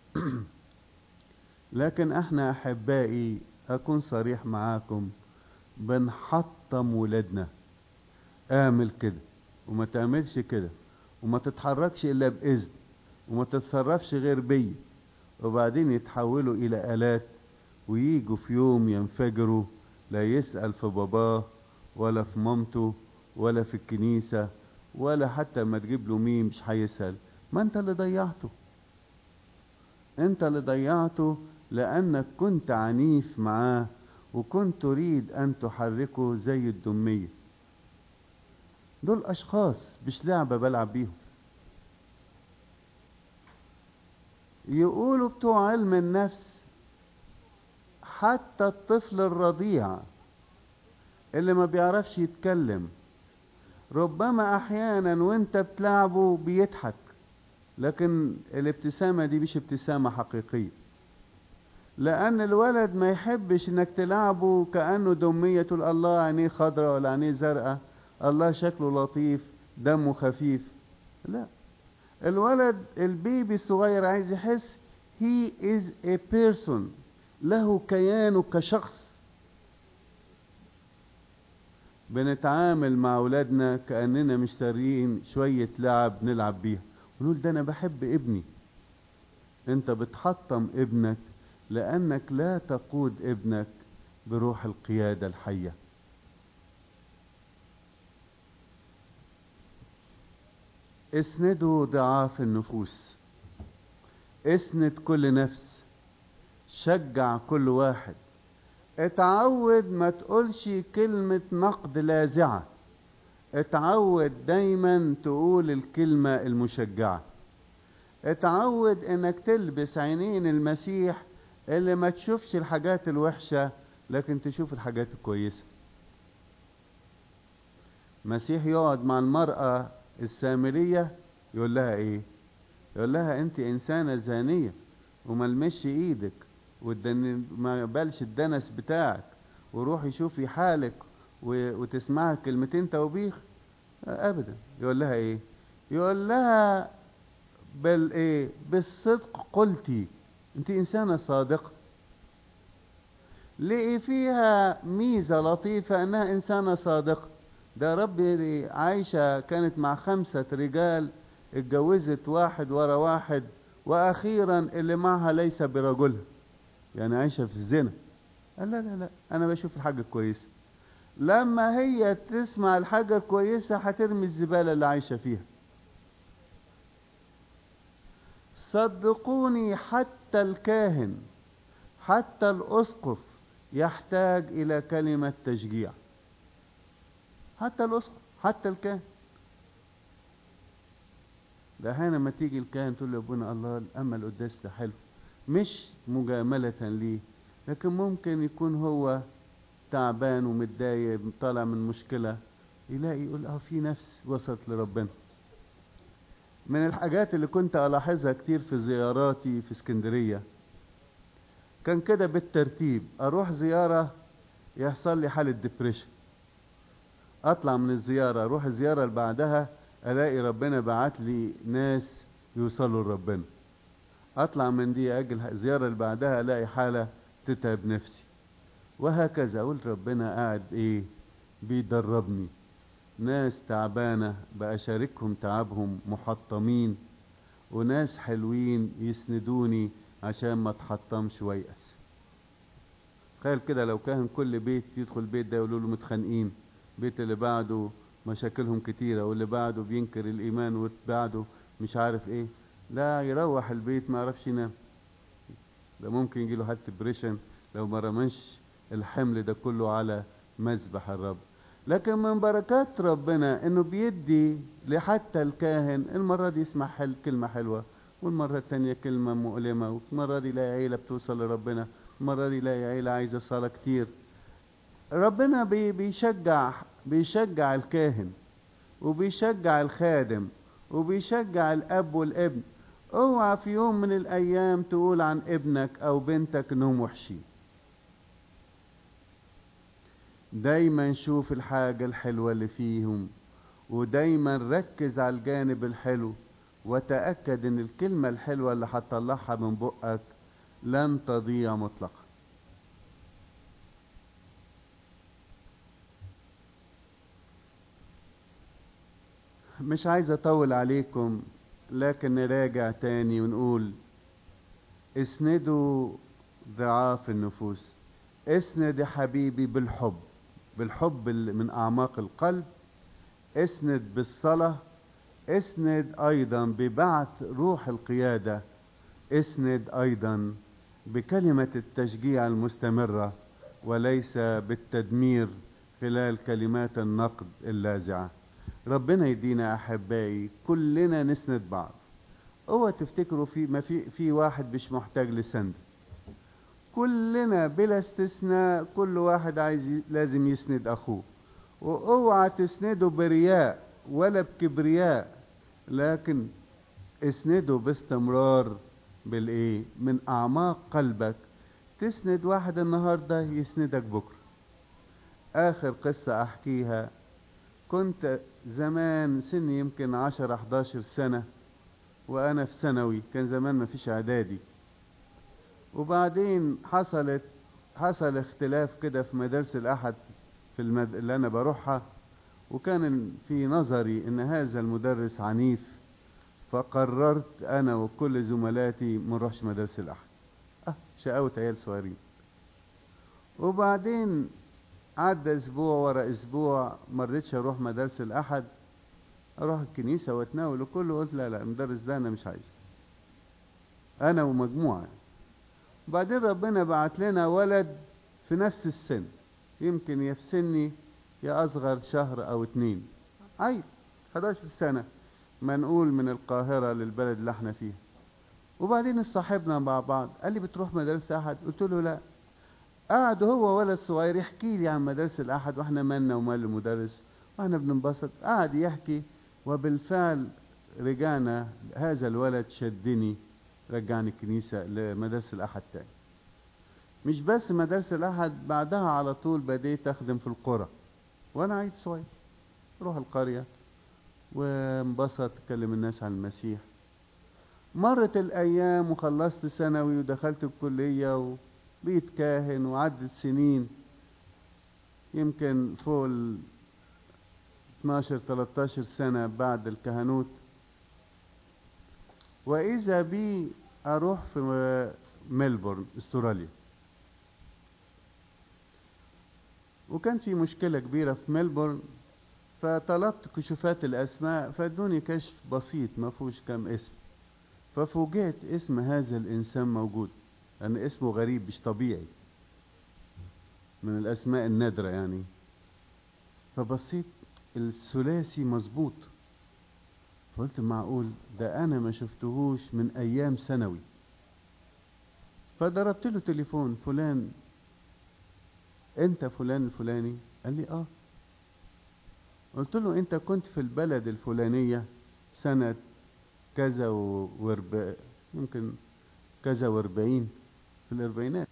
لكن احنا احبائي اكون صريح معاكم بنحطم ولادنا اعمل كده وما تعملش كده وما تتحركش الا باذن وما تتصرفش غير بيا وبعدين يتحولوا الى الات ويجوا في يوم ينفجروا لا يسأل في باباه ولا في مامته ولا في الكنيسة ولا حتى ما تجيب له مين مش هيسأل ما انت اللي ضيعته انت اللي ضيعته لانك كنت عنيف معاه وكنت تريد ان تحركه زي الدمية دول اشخاص مش لعبة بلعب بيهم يقولوا بتوع علم النفس حتى الطفل الرضيع اللي ما بيعرفش يتكلم ربما احيانا وانت بتلعبه بيضحك لكن الابتسامة دي مش ابتسامة حقيقية لأن الولد ما يحبش إنك تلعبه كأنه دمية تقول الله عينيه خضراء ولا عينيه زرقاء الله شكله لطيف دمه خفيف لا الولد البيبي الصغير عايز يحس he is a person له كيانه كشخص بنتعامل مع أولادنا كأننا مشترين شوية لعب نلعب بيها ونقول ده أنا بحب ابني أنت بتحطم ابنك لأنك لا تقود ابنك بروح القيادة الحية اسندوا ضعاف النفوس اسند كل نفس شجع كل واحد اتعود ما تقولش كلمة نقد لاذعة اتعود دايما تقول الكلمة المشجعة اتعود انك تلبس عينين المسيح اللي ما تشوفش الحاجات الوحشة لكن تشوف الحاجات الكويسة مسيح يقعد مع المرأة السامرية يقول لها ايه يقول لها انت انسانة زانية وملمش ايدك والدن ما بالش الدنس بتاعك وروحي شوفي حالك و... وتسمعي كلمتين توبيخ ابدا يقول لها ايه يقول لها بل ايه بالصدق قلتي انت انسانة صادقة لقي فيها ميزة لطيفة انها انسانة صادقة ده ربي عايشة كانت مع خمسة رجال اتجوزت واحد ورا واحد واخيرا اللي معها ليس برجلها يعني عايشة في الزنا قال لا لا لا انا بشوف الحاجة الكويسة لما هي تسمع الحاجة الكويسة هترمي الزبالة اللي عايشة فيها صدقوني حتى الكاهن حتى الأسقف يحتاج إلى كلمة تشجيع حتى الأسقف حتى الكاهن ده أحيانا لما تيجي الكاهن تقول له ابونا الله الأمل القداس ده حلو مش مجاملة ليه لكن ممكن يكون هو تعبان ومتضايق طالع من مشكلة يلاقي يقول اه في نفس وصلت لربنا من الحاجات اللي كنت ألاحظها كتير في زياراتي في اسكندرية كان كده بالترتيب أروح زيارة يحصل لي حالة ديبريشن أطلع من الزيارة أروح الزيارة اللي بعدها ألاقي ربنا بعت لي ناس يوصلوا لربنا أطلع من دي أجل الزيارة اللي بعدها ألاقي حالة تتعب نفسي وهكذا أقول ربنا قاعد إيه بيدربني ناس تعبانة بأشاركهم تعبهم محطمين وناس حلوين يسندوني عشان ما اتحطمش ويأس تخيل كده لو كان كل بيت يدخل البيت ده يقولوا له متخانقين البيت اللي بعده مشاكلهم كتيرة واللي بعده بينكر الإيمان واللي بعده مش عارف إيه لا يروح البيت ما يعرفش ينام ده ممكن يجي له حالة ديبريشن لو ما رمش الحمل ده كله على مذبح الرب لكن من بركات ربنا انه بيدي لحتى الكاهن المرة دي يسمع حل كلمة حلوة والمرة التانية كلمة مؤلمة والمرة دي يلاقي عيلة بتوصل لربنا المرة دي يلاقي عيلة عايزة صلاة كتير ربنا بي بيشجع بيشجع الكاهن وبيشجع الخادم وبيشجع الاب والابن اوعى في يوم من الايام تقول عن ابنك او بنتك انهم وحشين دايما شوف الحاجة الحلوة اللي فيهم ودايما ركز على الجانب الحلو وتأكد ان الكلمة الحلوة اللي هتطلعها من بقك لن تضيع مطلقا مش عايز اطول عليكم لكن نراجع تاني ونقول اسندوا ضعاف النفوس اسند يا حبيبي بالحب بالحب من اعماق القلب اسند بالصلاة اسند ايضا ببعث روح القيادة اسند ايضا بكلمة التشجيع المستمرة وليس بالتدمير خلال كلمات النقد اللاذعة ربنا يدينا احبائي كلنا نسند بعض اوعى تفتكروا في ما في في واحد مش محتاج لسند كلنا بلا استثناء كل واحد عايز لازم يسند اخوه واوعى تسنده برياء ولا بكبرياء لكن اسنده باستمرار بالايه من اعماق قلبك تسند واحد النهارده يسندك بكره اخر قصه احكيها كنت زمان سني يمكن عشر 11 سنه وانا في ثانوي كان زمان مفيش اعدادي وبعدين حصلت حصل اختلاف كده في مدارس الاحد في المد... اللي انا بروحها وكان في نظري ان هذا المدرس عنيف فقررت انا وكل زملاتي ما نروحش مدارس الاحد اه شقاوة عيال صغيرين وبعدين عدى اسبوع ورا اسبوع ما رضيتش اروح مدارس الاحد اروح الكنيسه واتناول وكله قلت لا لا المدرس ده انا مش عايزه انا ومجموعه وبعدين ربنا بعت لنا ولد في نفس السن يمكن يا في سني يا اصغر شهر او اتنين عيل 11 سنه منقول من القاهره للبلد اللي احنا فيها وبعدين اتصاحبنا مع بعض قال لي بتروح مدارس احد قلت له لا قعد هو ولد صغير يحكي لي عن مدارس الاحد واحنا مالنا ومال المدرس واحنا بننبسط قعد يحكي وبالفعل رجعنا هذا الولد شدني رجعني الكنيسة لمدارس الأحد تاني مش بس مدارس الأحد بعدها على طول بديت أخدم في القرى وأنا عيل صغير روح القرية وانبسط أكلم الناس عن المسيح مرت الأيام وخلصت ثانوي ودخلت الكلية وبقيت كاهن وعدت سنين يمكن فوق ال 12 13 سنة بعد الكهنوت وإذا بي أروح في ملبورن استراليا وكان في مشكلة كبيرة في ملبورن فطلبت كشوفات الأسماء فادوني كشف بسيط ما فيهوش كام اسم ففوجئت اسم هذا الإنسان موجود لأن اسمه غريب مش طبيعي من الأسماء النادرة يعني فبصيت الثلاثي مظبوط فقلت معقول ده انا ما شفتهوش من ايام ثانوي فضربت له تليفون فلان انت فلان الفلاني قال لي اه قلت له انت كنت في البلد الفلانية سنة كذا ورب يمكن كذا واربعين في الاربعينات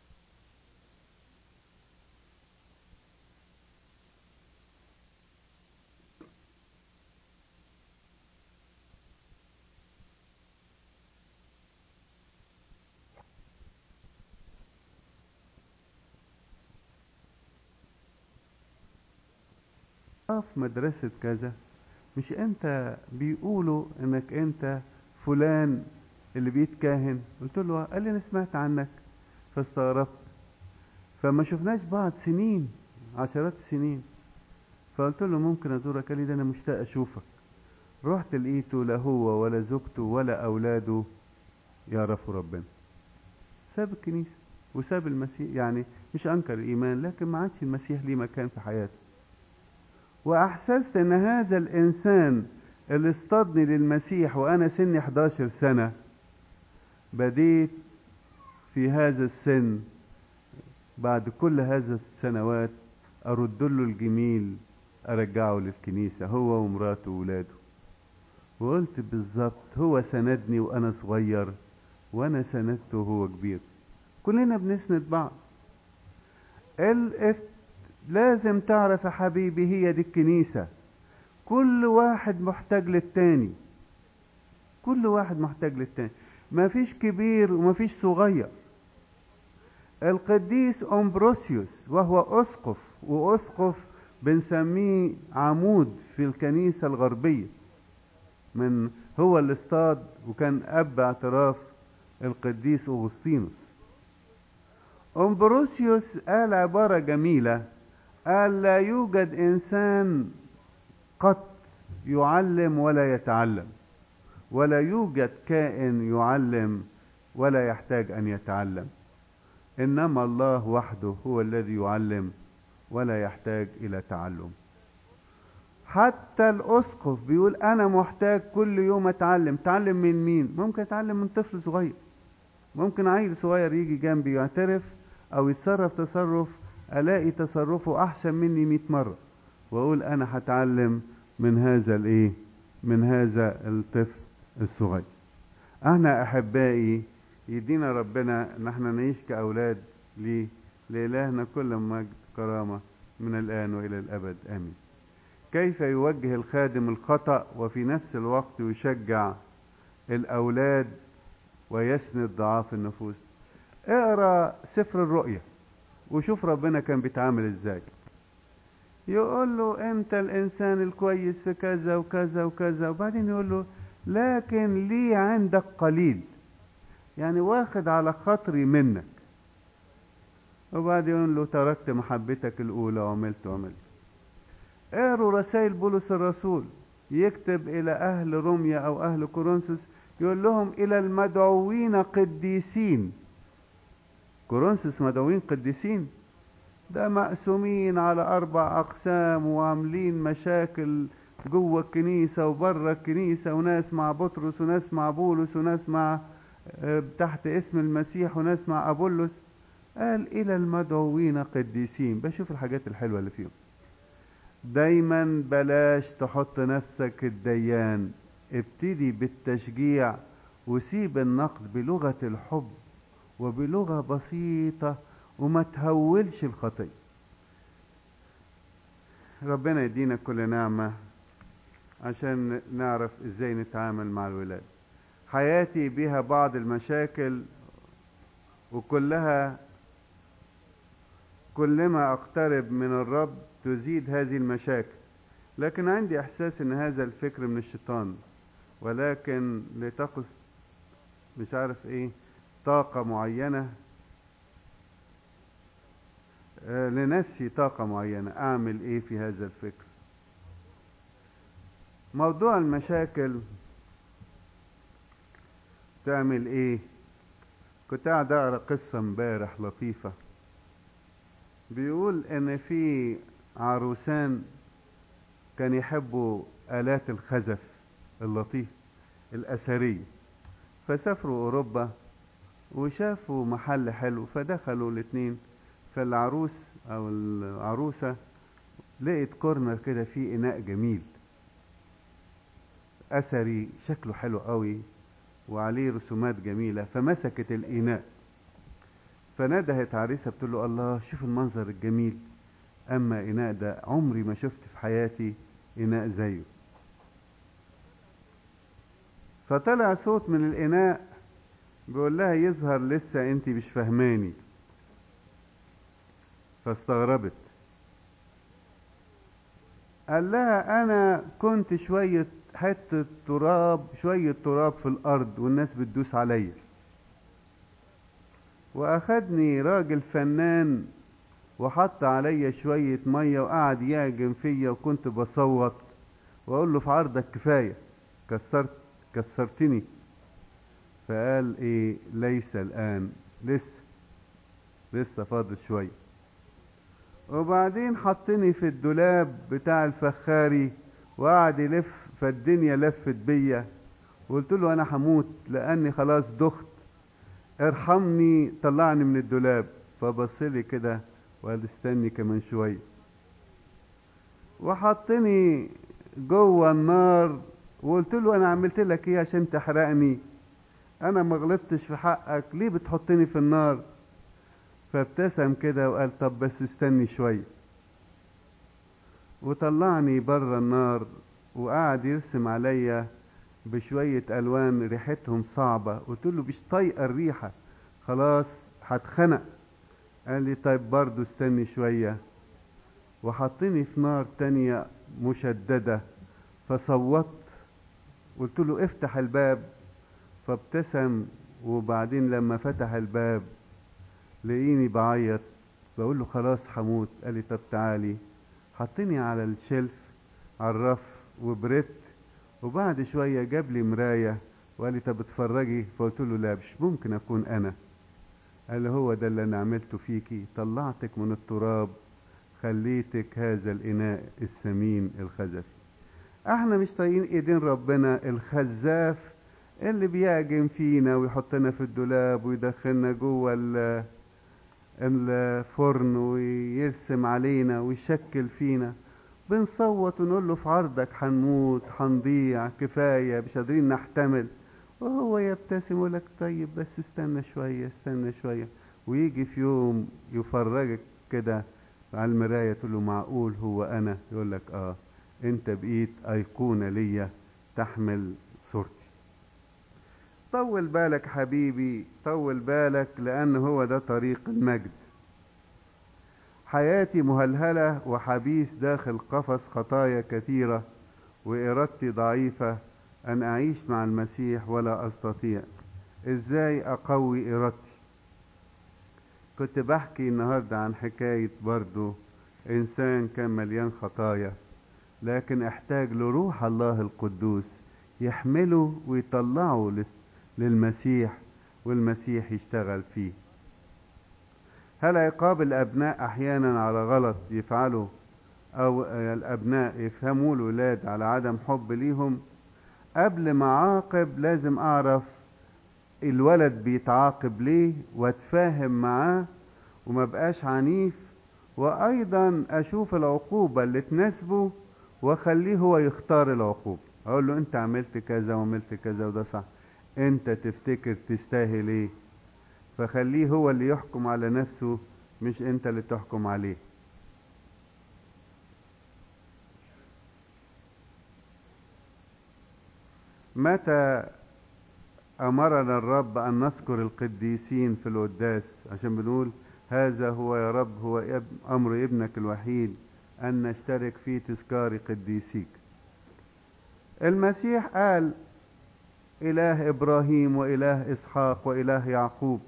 في مدرسة كذا مش انت بيقولوا انك انت فلان اللي بيتكاهن قلت له قال لي انا سمعت عنك فاستغربت فما شفناش بعض سنين عشرات السنين فقلت له ممكن ازورك قال لي ده انا مشتاق اشوفك رحت لقيته لا هو ولا زوجته ولا اولاده يعرفوا ربنا ساب الكنيسة وساب المسيح يعني مش انكر الايمان لكن ما عادش المسيح ليه مكان في حياته واحسست ان هذا الانسان اللي اصطادني للمسيح وانا سني 11 سنة بديت في هذا السن بعد كل هذا السنوات ارد له الجميل ارجعه للكنيسة هو ومراته وولاده وقلت بالظبط هو سندني وانا صغير وانا سندته وهو كبير كلنا بنسند بعض لازم تعرف يا حبيبي هي دي الكنيسة كل واحد محتاج للتاني كل واحد محتاج للتاني مفيش كبير ومفيش صغير القديس أمبروسيوس وهو أسقف وأسقف بنسميه عمود في الكنيسة الغربية من هو اللي اصطاد وكان أب اعتراف القديس أغسطينوس أمبروسيوس قال عبارة جميلة قال لا يوجد إنسان قط يعلم ولا يتعلم ولا يوجد كائن يعلم ولا يحتاج أن يتعلم إنما الله وحده هو الذي يعلم ولا يحتاج إلى تعلم حتى الأسقف بيقول أنا محتاج كل يوم أتعلم تعلم من مين ممكن أتعلم من طفل صغير ممكن عيل صغير يجي جنبي يعترف أو يتصرف تصرف ألاقي تصرفه أحسن مني مئة مرة وأقول أنا هتعلم من هذا الإيه من هذا الطفل الصغير احنا أحبائي يدينا ربنا ان احنا نعيش كأولاد ليه لإلهنا كل مجد كرامة من الآن وإلى الأبد آمين كيف يوجه الخادم الخطأ وفي نفس الوقت يشجع الأولاد ويسند ضعاف النفوس اقرا سفر الرؤيا وشوف ربنا كان بيتعامل ازاي يقول له انت الانسان الكويس في كذا وكذا وكذا وبعدين يقول له لكن لي عندك قليل يعني واخد على خاطري منك وبعدين يقول له تركت محبتك الاولى وعملت وعملت اقروا رسائل بولس الرسول يكتب الى اهل روميا او اهل كورنثوس يقول لهم الى المدعوين قديسين كورنثوس مدعوين قديسين ده مقسومين على اربع اقسام وعاملين مشاكل جوه الكنيسه وبره الكنيسه وناس مع بطرس وناس مع بولس وناس مع تحت اسم المسيح وناس مع ابولس قال الى المدعوين قديسين بشوف الحاجات الحلوه اللي فيهم دايما بلاش تحط نفسك الديان ابتدي بالتشجيع وسيب النقد بلغة الحب وبلغة بسيطة وما تهولش الخطية ربنا يدينا كل نعمة عشان نعرف ازاي نتعامل مع الولاد حياتي بها بعض المشاكل وكلها كلما اقترب من الرب تزيد هذه المشاكل لكن عندي احساس ان هذا الفكر من الشيطان ولكن لتقص مش عارف ايه طاقة معينة آه لنفسي طاقة معينة اعمل ايه في هذا الفكر موضوع المشاكل تعمل ايه كنت قاعد اقرا قصة امبارح لطيفة بيقول ان في عروسان كان يحبوا آلات الخزف اللطيف الأثرية فسافروا أوروبا وشافوا محل حلو فدخلوا الاتنين فالعروس أو العروسة لقيت كورنر كده فيه إناء جميل أثري شكله حلو قوي وعليه رسومات جميلة فمسكت الإناء فندهت عريسة بتقول له الله شوف المنظر الجميل أما إناء ده عمري ما شفت في حياتي إناء زيه فطلع صوت من الإناء بيقول لها يظهر لسه أنت مش فهماني فاستغربت قال لها أنا كنت شوية حتة تراب شوية تراب في الأرض والناس بتدوس عليا وأخدني راجل فنان وحط عليا شوية مية وقعد يعجن فيا وكنت بصوت وأقول له في عرضك كفاية كسرت كسرتني فقال إيه ليس الآن لسه لسه فاضل شوية وبعدين حطني في الدولاب بتاع الفخاري وقعد يلف فالدنيا لفت بيا وقلت له انا هموت لاني خلاص دخت ارحمني طلعني من الدولاب فبصلي كده وقال استني كمان شوية وحطني جوه النار وقلت له انا عملت لك ايه عشان تحرقني انا ما غلطتش في حقك ليه بتحطني في النار فابتسم كده وقال طب بس استني شوية وطلعني بره النار وقعد يرسم عليا بشوية ألوان ريحتهم صعبة قلت له مش طايقة الريحة خلاص هتخنق قال لي طيب برضه استني شوية وحطني في نار تانية مشددة فصوت قلت له افتح الباب فابتسم وبعدين لما فتح الباب لقيني بعيط بقول له خلاص هموت قال لي طب تعالي حطني على الشلف على الرف وبرت وبعد شوية جاب لي مراية وقال لي طب اتفرجي فقلت له لا مش ممكن اكون انا قال لي هو ده اللي انا عملته فيكي طلعتك من التراب خليتك هذا الاناء الثمين الخزفي احنا مش طايقين ايدين ربنا الخزاف اللي بيعجن فينا ويحطنا في الدولاب ويدخلنا جوه الفرن ويرسم علينا ويشكل فينا بنصوت ونقول له في عرضك هنموت هنضيع كفايه مش قادرين نحتمل وهو يبتسم يقول لك طيب بس استنى شويه استنى شويه ويجي في يوم يفرجك كده على المرايه تقول له معقول هو انا يقول لك اه انت بقيت ايقونه ليا تحمل صورتي طول بالك حبيبي طول بالك لان هو ده طريق المجد حياتي مهلهله وحبيس داخل قفص خطايا كثيره وارادتي ضعيفه ان اعيش مع المسيح ولا استطيع ازاي اقوي ارادتي كنت بحكي النهارده عن حكايه برضو انسان كان مليان خطايا لكن احتاج لروح الله القدوس يحمله ويطلعه للمسيح والمسيح يشتغل فيه هل عقاب الابناء احيانا على غلط يفعله او الابناء يفهموا الولاد على عدم حب ليهم قبل ما اعاقب لازم اعرف الولد بيتعاقب ليه واتفاهم معاه وما بقاش عنيف وايضا اشوف العقوبة اللي تناسبه واخليه هو يختار العقوبة اقول له انت عملت كذا وعملت كذا وده صح انت تفتكر تستاهل ايه فخليه هو اللي يحكم على نفسه مش انت اللي تحكم عليه متى امرنا الرب ان نذكر القديسين في القداس عشان بنقول هذا هو يا رب هو امر ابنك الوحيد ان نشترك في تذكار قديسيك المسيح قال اله ابراهيم واله اسحاق واله يعقوب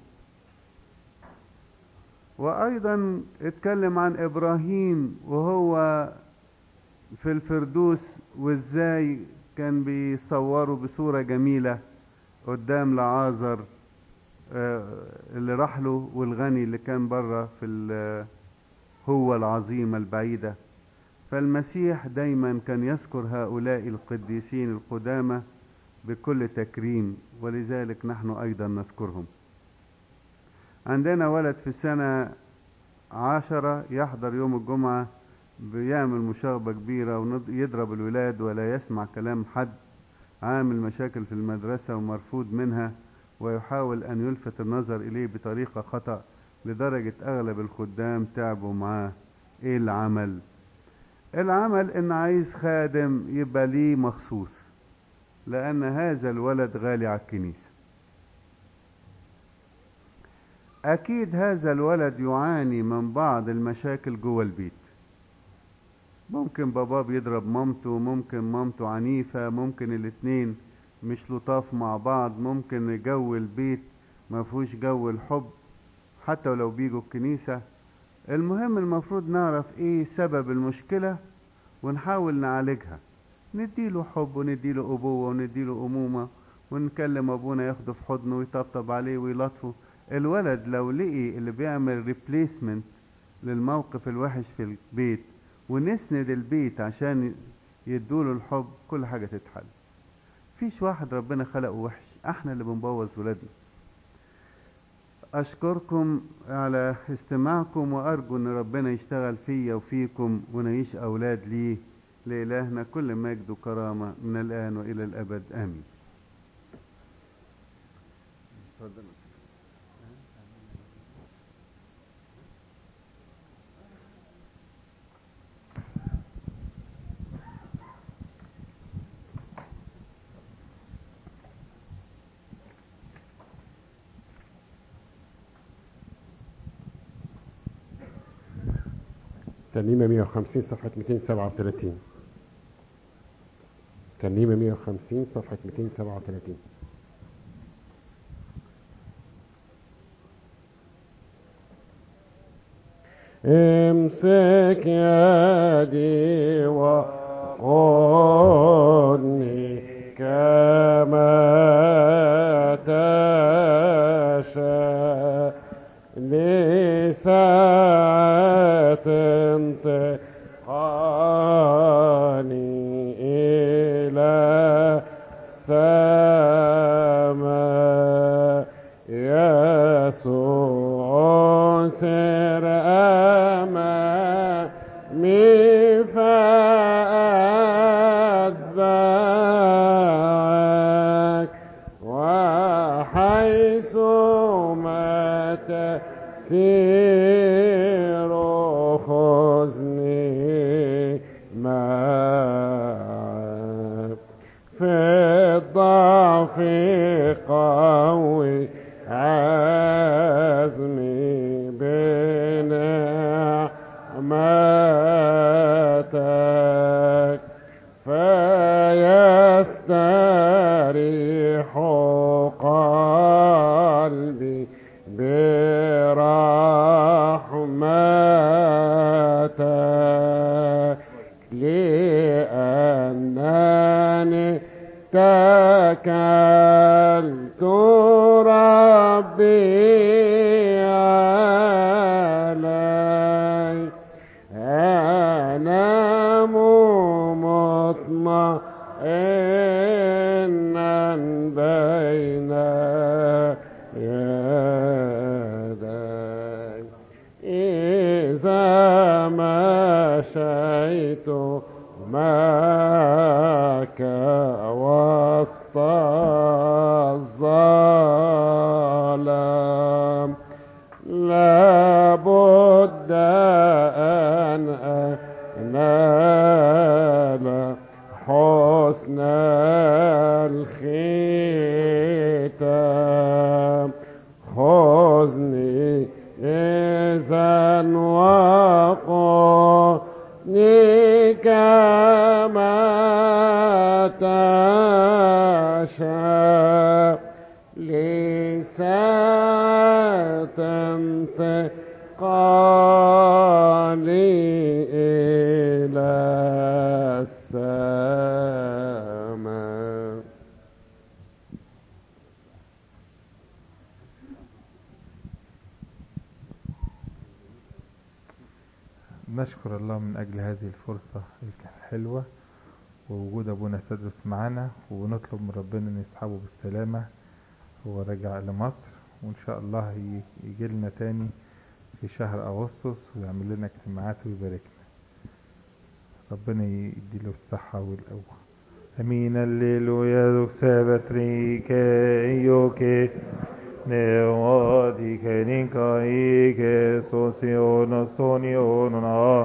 وايضا اتكلم عن ابراهيم وهو في الفردوس وازاي كان بيصوره بصورة جميلة قدام لعازر اللي راح له والغني اللي كان بره في هو العظيمة البعيدة فالمسيح دايما كان يذكر هؤلاء القديسين القدامى بكل تكريم ولذلك نحن أيضا نذكرهم عندنا ولد في السنة عشرة يحضر يوم الجمعة بيعمل مشاغبة كبيرة ويضرب الولاد ولا يسمع كلام حد عامل مشاكل في المدرسة ومرفوض منها ويحاول أن يلفت النظر إليه بطريقة خطأ لدرجة أغلب الخدام تعبوا معاه إيه العمل؟ العمل إن عايز خادم يبقى ليه مخصوص لأن هذا الولد غالي على الكنيسة أكيد هذا الولد يعاني من بعض المشاكل جوه البيت ممكن باباه بيضرب مامته ممكن مامته عنيفة ممكن الاتنين مش لطاف مع بعض ممكن جو البيت ما فيهوش جو الحب حتى ولو بيجوا الكنيسة المهم المفروض نعرف ايه سبب المشكلة ونحاول نعالجها نديله حب ونديله أبوة ونديله أمومة ونكلم أبونا ياخده في حضنه ويطبطب عليه ويلطفه الولد لو لقي اللي بيعمل ريبليسمنت للموقف الوحش في البيت ونسند البيت عشان يدوله الحب كل حاجة تتحل فيش واحد ربنا خلقه وحش احنا اللي بنبوظ ولادنا اشكركم على استماعكم وارجو ان ربنا يشتغل فيا وفيكم ونعيش اولاد ليه لإلهنا كل مجد وكرامة من الآن وإلى الأبد آمين ترنيمة 150 صفحة 237 ترنيمة 150 صفحة 237 امسك يدي وخذني كما تشاء لساعة انتقاني إلى السماء يسوع سر أمامي فأتبعك وحيث ما تسير خذني معك في الضعف قوي عزمي بنعمتك فيستريح قلبي برحمتك لأنني تكلت ربي علي أنام مطمئنا بين يدي إذا مشيت معك وسط الظلام لابد أن أنال حسن الختام خذني إذا وقني كما تشاء لساعة انتقالي إلى السماء نشكر الله من أجل هذه الفرصة الحلوة ووجود أبونا تدرس معانا ونطلب من ربنا أن يسحبه بالسلامة هو راجع لمصر وإن شاء الله يجي لنا تاني في شهر أغسطس ويعمل لنا اجتماعات ويباركنا ربنا يديله الصحة والقوة أمين الليلويا دوك سابتريك إيوكي نوادي كنينكا إيكي سوسيون سونيون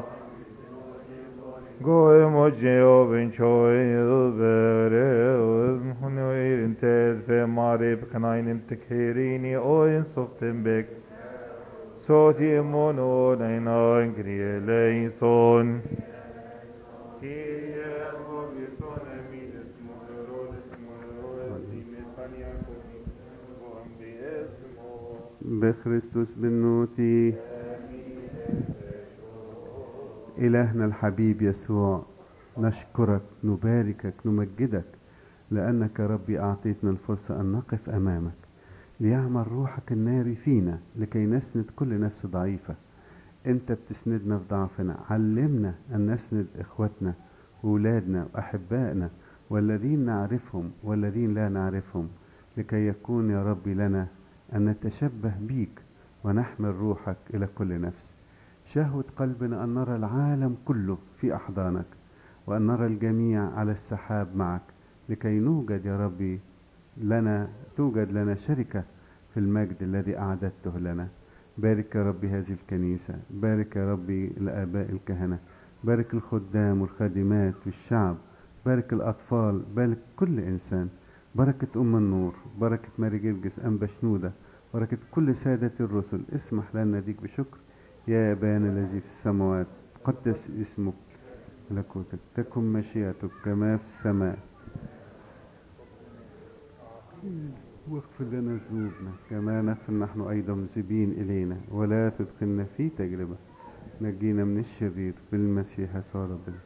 Goe moje oven choy ubere hun irin ted fe mare kanain te kerini o in soften bek so ti mono naina ingriele son Kyrie eleison emites moros moros dimestania بخريستوس بالنوتي إلهنا الحبيب يسوع نشكرك نباركك نمجدك لأنك ربي أعطيتنا الفرصة أن نقف أمامك ليعمل روحك الناري فينا لكي نسند كل نفس ضعيفة أنت بتسندنا في ضعفنا علمنا أن نسند إخوتنا وولادنا وأحبائنا والذين نعرفهم والذين لا نعرفهم لكي يكون يا ربي لنا أن نتشبه بيك ونحمل روحك إلى كل نفس شهوة قلبنا أن نرى العالم كله في أحضانك وأن نرى الجميع على السحاب معك لكي نوجد يا ربي لنا توجد لنا شركة في المجد الذي أعددته لنا بارك يا ربي هذه الكنيسة بارك يا ربي الآباء الكهنة بارك الخدام والخادمات والشعب بارك الأطفال بارك كل إنسان بركة أم النور بركة ماري جرجس أنبا شنودة بركة كل سادة الرسل اسمح لنا نديك بشكر يا أبانا الذي في السماوات قدس اسمك ملكوتك تكن مشيئتك كما في السماء واغفر لنا ذنوبنا كما نغفر نحن أيضا مذنبين إلينا ولا تدخلنا في تجربة نجينا من الشرير بالمسيح يسوع ربنا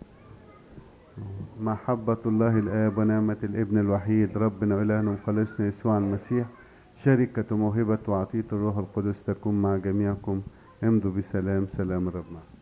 محبة الله الآب ونعمة الابن الوحيد ربنا وإلهنا وخلصنا يسوع المسيح شركة موهبة وعطية الروح القدس تكون مع جميعكم امضوا بسلام سلام ربنا